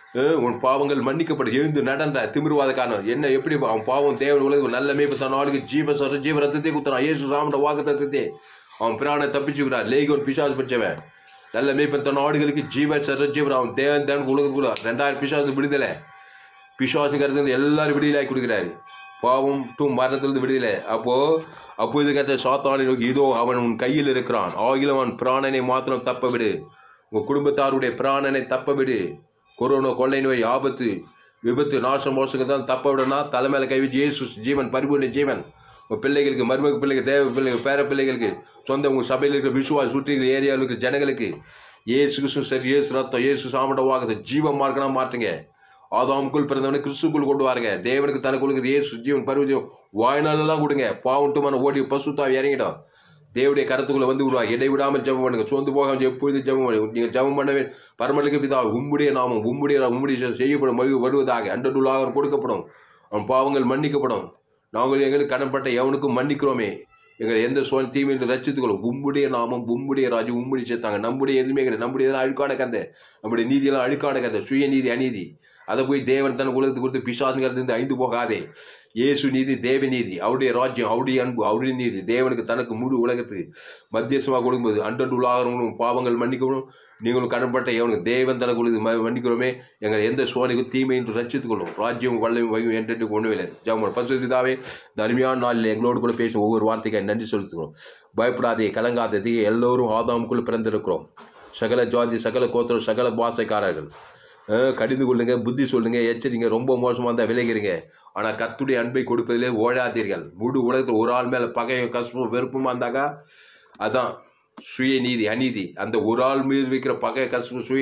அஹ் உன் பாவங்கள் மன்னிக்கப்படும் எழுந்து நடந்த திமிர்வாத காரணம் என்ன எப்படி அவன் பாவம் தேவன் உலக நல்ல மேய்ப்பு தன் ஆளுக்கு ஜீவ சர ஜீவ ரத்தத்தை குத்துறான் இயேசு சாமட வாக்கு தத்துவத்தை அவன் பிராணை தப்பிச்சுக்கிறான் லேகோன் பிசாசு பிடிச்சவன் நல்ல மேய்ப்பன் தன் ஆடுகளுக்கு ஜீவ சர ஜீவன் அவன் தேவன் தேவன் உலகத்துக்குள்ள ரெண்டாயிரம் பிசாசு விடுதலை பிசாசுங்கிறது எல்லாரும் விடுதலாக்கி கொடுக்குறாரு பாவம் தூ மரணத்திலிருந்து விடுதலை அப்போ அப்போ இதுக்கத்த சாத்தானை நோக்கி இதோ அவன் உன் கையில் இருக்கிறான் ஆகிலும் அவன் பிராணனை மாத்திரம் தப்ப விடு உங்க குடும்பத்தாருடைய பிராணனை தப்ப விடு கொரோனா கொள்ளை நோய் ஆபத்து விபத்து நாசம் மோசங்கள் தான் தப்ப விடனா தலைமையில கை வச்சு இயேசு ஜீவன் பரிபூர்ண ஜீவன் உங்க பிள்ளைகளுக்கு மருமக பிள்ளைகள் தேவ பிள்ளைகள் பேர பிள்ளைகளுக்கு சொந்த உங்க சபையில் இருக்கிற விசுவாச சுற்றி இருக்கிற ஏரியாவில் இருக்கிற ஜனங்களுக்கு இயேசு கிறிஸ்து சரி இயேசு ரத்தம் இயேசு சாமட வாக்குது ஜீவ மார்க்கனா மாற்றுங்க ஆதாமுக்குள் பிறந்தவனை கிறிஸ்துக்குள் கொண்டு வாருங்க தேவனுக்கு தனக்குள்ள இயேசு ஜீவன் பருவம் வாய்நாளெல்லாம் கொடுங்க பாவட்டுமான ஓடி பசுத்தா இறங்கிடும் தேவனுடைய கருத்துக்குள்ள வந்து விடுவா இடை விடாமல் ஜெபம் பண்ணுங்க சோர்ந்து போகாமல் எப்பொழுது ஜெபம் பண்ணுங்க நீங்கள் ஜெபம் பண்ணவே பரமலுக்கு பிதா உம்முடைய நாமம் உம்முடைய உம்முடைய செய்யப்படும் மகிழ்வு வருவதாக அன்றடுள்ளாக கொடுக்கப்படும் அவன் பாவங்கள் மன்னிக்கப்படும் நாங்கள் எங்களுக்கு கடன்பட்ட எவனுக்கும் மன்னிக்கிறோமே எங்களை எந்த சோழ தீமையில் ரச்சித்துக்கிறோம் உம்முடைய நாமம் உம்முடைய ராஜ்யம் உம்முடைய சேர்த்தாங்க நம்முடைய எதுவுமே கிடையாது நம்முடைய இதெல்லாம் அழுக்கான கதை நம்முடைய நீதியெல்லாம் அழுக்கான கதை சுயநீதி அநீதி அதை போய் தேவன் தன் உலகத்துக்கு கொடுத்து பிசாசுங்கிறது இருந்து ஐந்து போகாதே இயேசு நீதி தேவ நீதி அவருடைய ராஜ்யம் அவருடைய அன்பு அவருடைய நீதி தேவனுக்கு தனக்கு முழு உலகத்துக்கு மத்தியசமாக கொடுக்கும்போது அன்றண்டு உள்ளாகிறவங்களும் பாவங்கள் மன்னிக்கணும் நீங்களும் கடன்பட்ட எவனுக்கு தேவன் தனக்கு உள்ளது ம- மன்னிக்கிறோமே எங்கள் எந்த சோனைக்கும் தீமை என்று ரச்சித்துக் கொள்ளும் ராஜ்யம் வல்லையும் வகையும் என்று கொண்டு இல்லை ஜாமர் பசுதாவே இந்த அருமையான நாளில் எங்களோடு கூட பேசும் ஒவ்வொரு வார்த்தைக்கு நன்றி செலுத்துகிறோம் பயப்படாதே கலங்காதே எல்லோரும் ஆதாமுக்குள் பிறந்திருக்கிறோம் சகல ஜாதி சகல கோத்திரம் சகல பாசைக்காரர்கள் அஹ், கடிந்து கொள்ளுங்க புத்தி சொல்லுங்க எச்சரிங்க ரொம்ப மோசமாக இருந்தால் விளைகிறீங்க ஆனால் கத்துடைய அன்பை கொடுப்பதிலே ஓடாதீர்கள் முழு உலகத்தில் ஒரு ஆள் மேலே பகையும் கஷ்டமும் வெறுப்புமா இருந்தாக்கா அதான் சுயநீதி அநீதி அந்த ஒரு ஆள் மீது வைக்கிற பகை கஷ்டம் சுய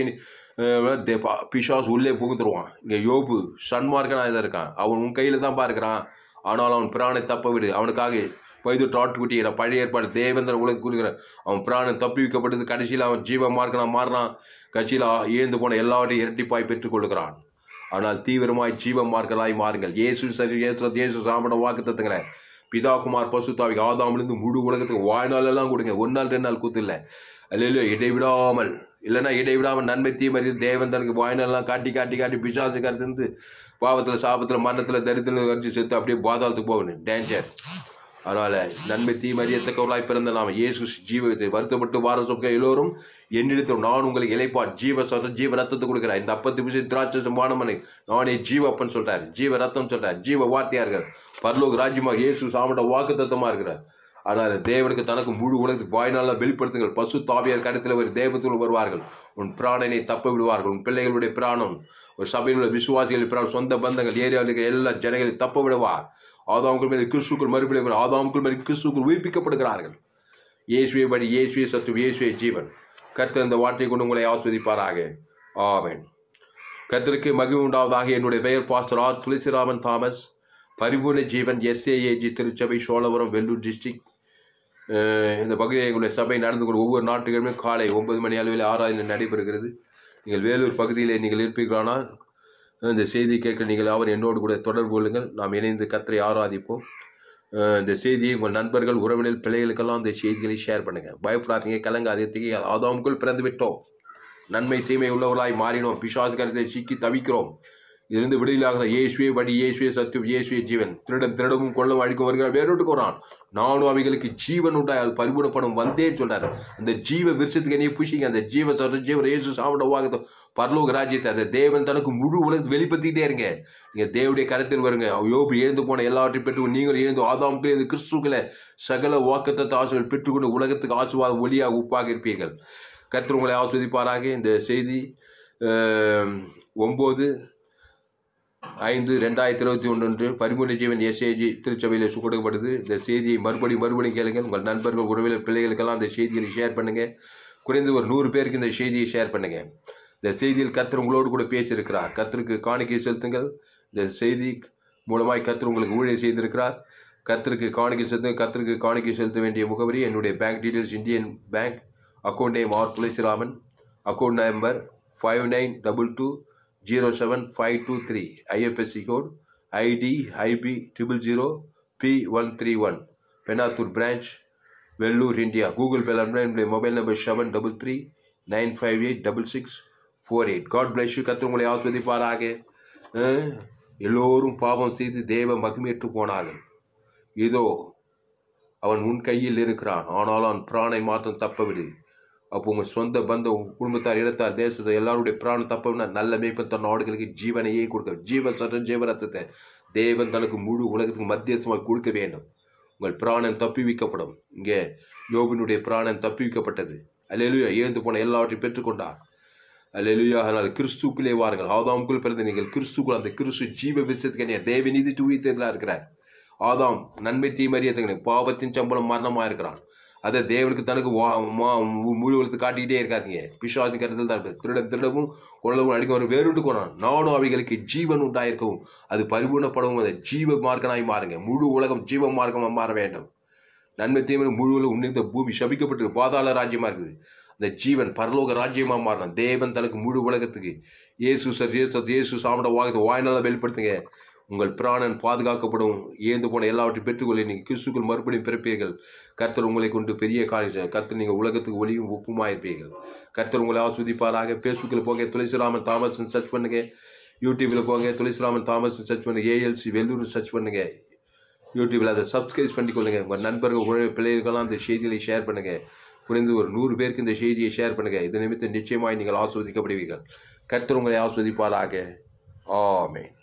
பிசாஸ் உள்ளே புகுந்துருவான் இங்கே யோபு சன்மார்க்கனா இதில் இருக்கான் அவன் உன் கையில் தான் பார்க்கிறான் ஆனாலும் அவன் பிராணை தப்ப விடு அவனுக்காக வயது ஆட்டுக்குட்டியில பழைய ஏற்பாடு தேவேந்திர உலக கூறுகிற அவன் பிராணம் தப்பி வைக்கப்பட்டது கடைசியில் அவன் ஜீவ மார்க்கனா மாறினான் கட்சியில் ஏந்து போன எல்லாவற்றையும் இரட்டிப்பாய் பெற்றுக் கொள்கிறான் ஆனால் தீவிரமாய் ஜீவ மார்க்கலாய் மாறுங்கள் இயேசு சரி இயேசு இயேசு சாமட வாக்கு தத்துங்களே பிதா குமார் பசுத்தாவிக்கு ஆதாமிலிருந்து முழு உலகத்துக்கு வாழ்நாள் எல்லாம் கொடுங்க ஒரு நாள் ரெண்டு நாள் கூத்து இல்லை அல்ல இடைவிடாமல் இல்லைன்னா இடைவிடாமல் நன்மை தீமறி தேவன் தனக்கு வாழ்நாள்லாம் காட்டி காட்டி காட்டி பிசாசு கருத்து பாவத்தில் சாபத்தில் மரணத்தில் தரித்திரம் கடிச்சு செத்து அப்படியே பாதாளத்துக்கு போகணும் டேஞ்சர் அதனால நன்மை தீமறியத்தக்கவர்களாய் பிறந்த நாம் இயேசு ஜீவத்தை வருத்தப்பட்டு வார சொற்க எல்லோரும் என்னிடத்தில் நான் உங்களுக்கு இலைப்பாட் ஜீவ சொத்த ஜீவ ரத்தத்தை கொடுக்குறேன் இந்த அப்பத்து விஷயம் திராட்சை மானமனை நானே ஜீவ அப்பன் சொல்றாரு ஜீவ ரத்தம் சொல்றாரு ஜீவ வார்த்தையா இருக்கார் பரலோக ராஜ்யமாக இயேசு சாமட வாக்கு தத்தமா இருக்கிறார் ஆனால் தேவனுக்கு தனக்கு முழு உலகத்துக்கு வாய்நாளில் வெளிப்படுத்துங்கள் பசு தாவியார் கடத்தில் ஒரு தேவத்துள் வருவார்கள் உன் பிராணனை தப்ப விடுவார்கள் உன் பிள்ளைகளுடைய பிராணம் ஒரு சபையில் உள்ள விசுவாசிகள் பிராணம் சொந்த பந்தங்கள் ஏரியாவில் இருக்கிற எல்லா ஜனங்களையும் தப்ப விடுவார் ஆதாமுக்குள் மேல் கிறிஸ்துக்குள் மறுபடியும் ஆதாமுக்குள் மேல் கிறிஸ்துக்குள் உயிர்ப்பிக்கப்படுகிறார்கள் இயேசுவை படி இயேசுவை சத்து இயேசுவை ஜீவன் கர்த்தர் இந்த வார்த்தை கொண்டு உங்களை ஆஸ்வதிப்பாராக ஆமென் கர்த்தருக்கு மகிழ்வு உண்டாவதாக என்னுடைய பெயர் பாஸ்டர் ஆர் துளசிராமன் தாமஸ் பரிபூர்ண ஜீவன் எஸ்ஏஏஜி திருச்சபை சோழபுரம் வெள்ளூர் டிஸ்ட்ரிக்ட் இந்த பகுதியில் எங்களுடைய சபை நடந்து கொண்டு ஒவ்வொரு நாட்டுகளுமே காலை ஒன்பது மணி அளவில் ஆராய்ந்து நடைபெறுகிறது நீங்கள் வேலூர் பகுதியில் நீங்கள் இருப்பீர்களானால் இந்த செய்தி கேட்க நீங்கள் அவர் என்னோடு கூட தொடர்பு கொள்ளுங்கள் நாம் இணைந்து கத்தரை ஆராதிப்போம் அஹ் இந்த செய்தியை உங்கள் நண்பர்கள் உறவினர் பிள்ளைகளுக்கெல்லாம் இந்த செய்திகளை ஷேர் பண்ணுங்கள் பயப்படாதீங்க கலங்காதீங்க ஆதாமுக்குள் பிறந்து விட்டோம் நன்மை தீமை உள்ளவர்களாய் மாறினோம் பிசாசு கருத்தை சிக்கி தவிக்கிறோம் இதிலிருந்து விடுதலாக இயேசுவே வடி இயேசுவே சத்தியம் இயேசுவே ஜீவன் திருடம் திருடவும் கொள்ளவும் அழிக்கும் வருகிறார் வேறொட்டுக்கு வரான் நானும் அவைகளுக்கு ஜீவன் உண்டாய் அது பரிபூர்ணப்படும் வந்தே சொல்றாரு அந்த ஜீவ விருஷத்துக்கு என்னைய புஷிங்க அந்த ஜீவ சர ஜீவன் இயேசு சாப்பிட வாங்க பரலோக ராஜ்யத்தை அந்த தேவன் தனக்கு முழு உலகத்தை வெளிப்படுத்திக்கிட்டே இருங்க நீங்க தேவனுடைய கருத்தில் வருங்க யோபு எழுந்து போன எல்லாவற்றையும் பெற்று நீங்களும் எழுந்து ஆதாமுக்கு எழுந்து கிறிஸ்துக்களை சகல வாக்குத்தத்த ஆசிரியர் பெற்றுக்கொண்டு உலகத்துக்கு ஆசுவாத ஒளியாக உப்பாக இருப்பீர்கள் கர்த்தர் உங்களை ஆஸ்வதிப்பாராக இந்த செய்தி அஹ், ஒன்பது ஐந்து ரெண்டாயிரத்தி இருபத்தி ஒன்று பரிமூல ஜீவன் எஸ்ஏஜி திருச்சபையில் சு- கொடுக்கப்படுது இந்த செய்தியை மறுபடியும் மறுபடியும் கேளுங்க உங்கள் நண்பர்கள் உறவினர் பிள்ளைகளுக்கெல்லாம் இந்த செய்திகளை ஷேர் பண்ணுங்க குறைந்து ஒரு நூறு பேருக்கு இந்த செய்தியை ஷேர் பண்ணுங்க இந்த செய்தியில் கர்த்தர் உங்களோடு கூட பேசியிருக்கிறார் கர்த்தருக்கு காணிக்கை செலுத்துங்கள் இந்த செய்தி மூலமாய் கர்த்தர் உங்களுக்கு ஊழியர் செய்திருக்கிறார் கர்த்தருக்கு காணிக்கை செலுத்துங்க கர்த்தருக்கு காணிக்கை செலுத்த வேண்டிய முகவரி என்னுடைய bank details Indian bank account name R Thulasiraman account number five nine double two zero seven five two three IFSC code ID IB triple zero P one three one Penathur branch Vellur India Google பேல என்னுடைய mobile number seven double three nine five eight double six four eight God bless you கத்து உங்களை ஆஸ்வதிப்பாராக அஹ், எல்லோரும் பாவம் செய்து தேவ மகிமேற்று போனார்கள் இதோ அவன் உன் கையில் இருக்கிறான் ஆனாலும் அவன் பிராணை மாற்றம் தப்பவிடு அப்போ உங்கள் சொந்த பந்த உங்க குடும்பத்தார் இடத்தார் தேசத்தை எல்லாருடைய பிராணம் தப்பவினா நல்ல மேய்ப்பன் தன் நாடுகளுக்கு ஜீவனையே கொடுக்க ஜீவன் சட்டம் ஜீவரத்தத்தை தேவன் தனக்கு முழு உலகத்துக்கு மத்தியஸ்தமாக கொடுக்க வேண்டும் உங்கள் பிராணன் தப்பிவிக்கப்படும் இங்கே யோபினுடைய பிராணன் தப்பிவிக்கப்பட்டது அல்லேலூயா ஏந்து போன எல்லாவற்றையும் பெற்றுக்கொண்டார் அல்லேலூயா அதனால் கிறிஸ்துக்குள்ளே வாருங்கள் ஆதாமுக்குள் பிறந்த நீங்கள் கிறிஸ்துக்குள் அந்த கிறிஸ்து ஜீவ விஷயத்துக்கு தேவ நீதி தூவித்ததில் இருக்கிறார் ஆதாம் நன்மை தீமறியதுங்க பாவத்தின் சம்பளம் மரணமாக இருக்கிறான் அதை தேவனுக்கு தனக்கு வா மா முழு உலகத்தை காட்டிக்கிட்டே இருக்காதீங்க பிசாசின் கருத்தில் தான் இருப்பது திருடன் திருடவும் கொள்ளவும் அடிக்க ஒரு வேறுண்டு கொண்டான் நானும் அவைகளுக்கு ஜீவன் உண்டாயிருக்கவும் அது பரிபூர்ணப்படவும் அதை ஜீவ மார்க்கனாய் மாறுங்க முழு உலகம் ஜீவ மார்க்கமாக மாற வேண்டும் நன்மை தீமை முழு உலகம் உன்னித்த பூமி சபிக்கப்பட்டு பாதாள ராஜ்யமா இருக்குது அந்த ஜீவன் பரலோக ராஜ்யமா மாறணும் தேவன் தனக்கு முழு உலகத்துக்கு இயேசு சார் இயேசு இயேசு சாமிட வாகத்தை வாய்நாள வெளிப்படுத்துங்க உங்கள் பிராணன் பாதுகாக்கப்படும் ஏந்து போன எல்லாவற்றையும் பெற்றுக்கொள்ள நீங்கள் கிறிஸ்துக்குள் மறுபடியும் பிறப்பீர்கள் கர்த்தர் உங்களை கொண்டு பெரிய காரியம் செய்ய கர்த்தர் நீங்கள் உலகத்துக்கு ஒளியும் உப்புமா இருப்பீர்கள் கர்த்தர் உங்களை ஆஸ்வதிப்பாராக பேசுக்குள்ள போங்க துளசிராமன் தாமசன் சர்ச் பண்ணுங்க யூடியூப்பில் போங்க துளசிராமன் தாமசன் சர்ச் பண்ணுங்க ஏஎல்சி வெள்ளூர் சர்ச் பண்ணுங்க யூடியூப்பில் அதை சப்ஸ்கிரைப் பண்ணிக்கொள்ளுங்க உங்கள் நண்பர்கள் உங்கள் பிள்ளைகளுக்கெல்லாம் இந்த செய்திகளை ஷேர் பண்ணுங்க குறைந்து ஒரு நூறு பேருக்கு இந்த செய்தியை ஷேர் பண்ணுங்க இது நிமித்தம் நிச்சயமாய் நீங்கள் ஆஸ்வதிக்கப்படுவீர்கள் கர்த்தர் உங்களை ஆஸ்வதிப்பாராக ஆமென்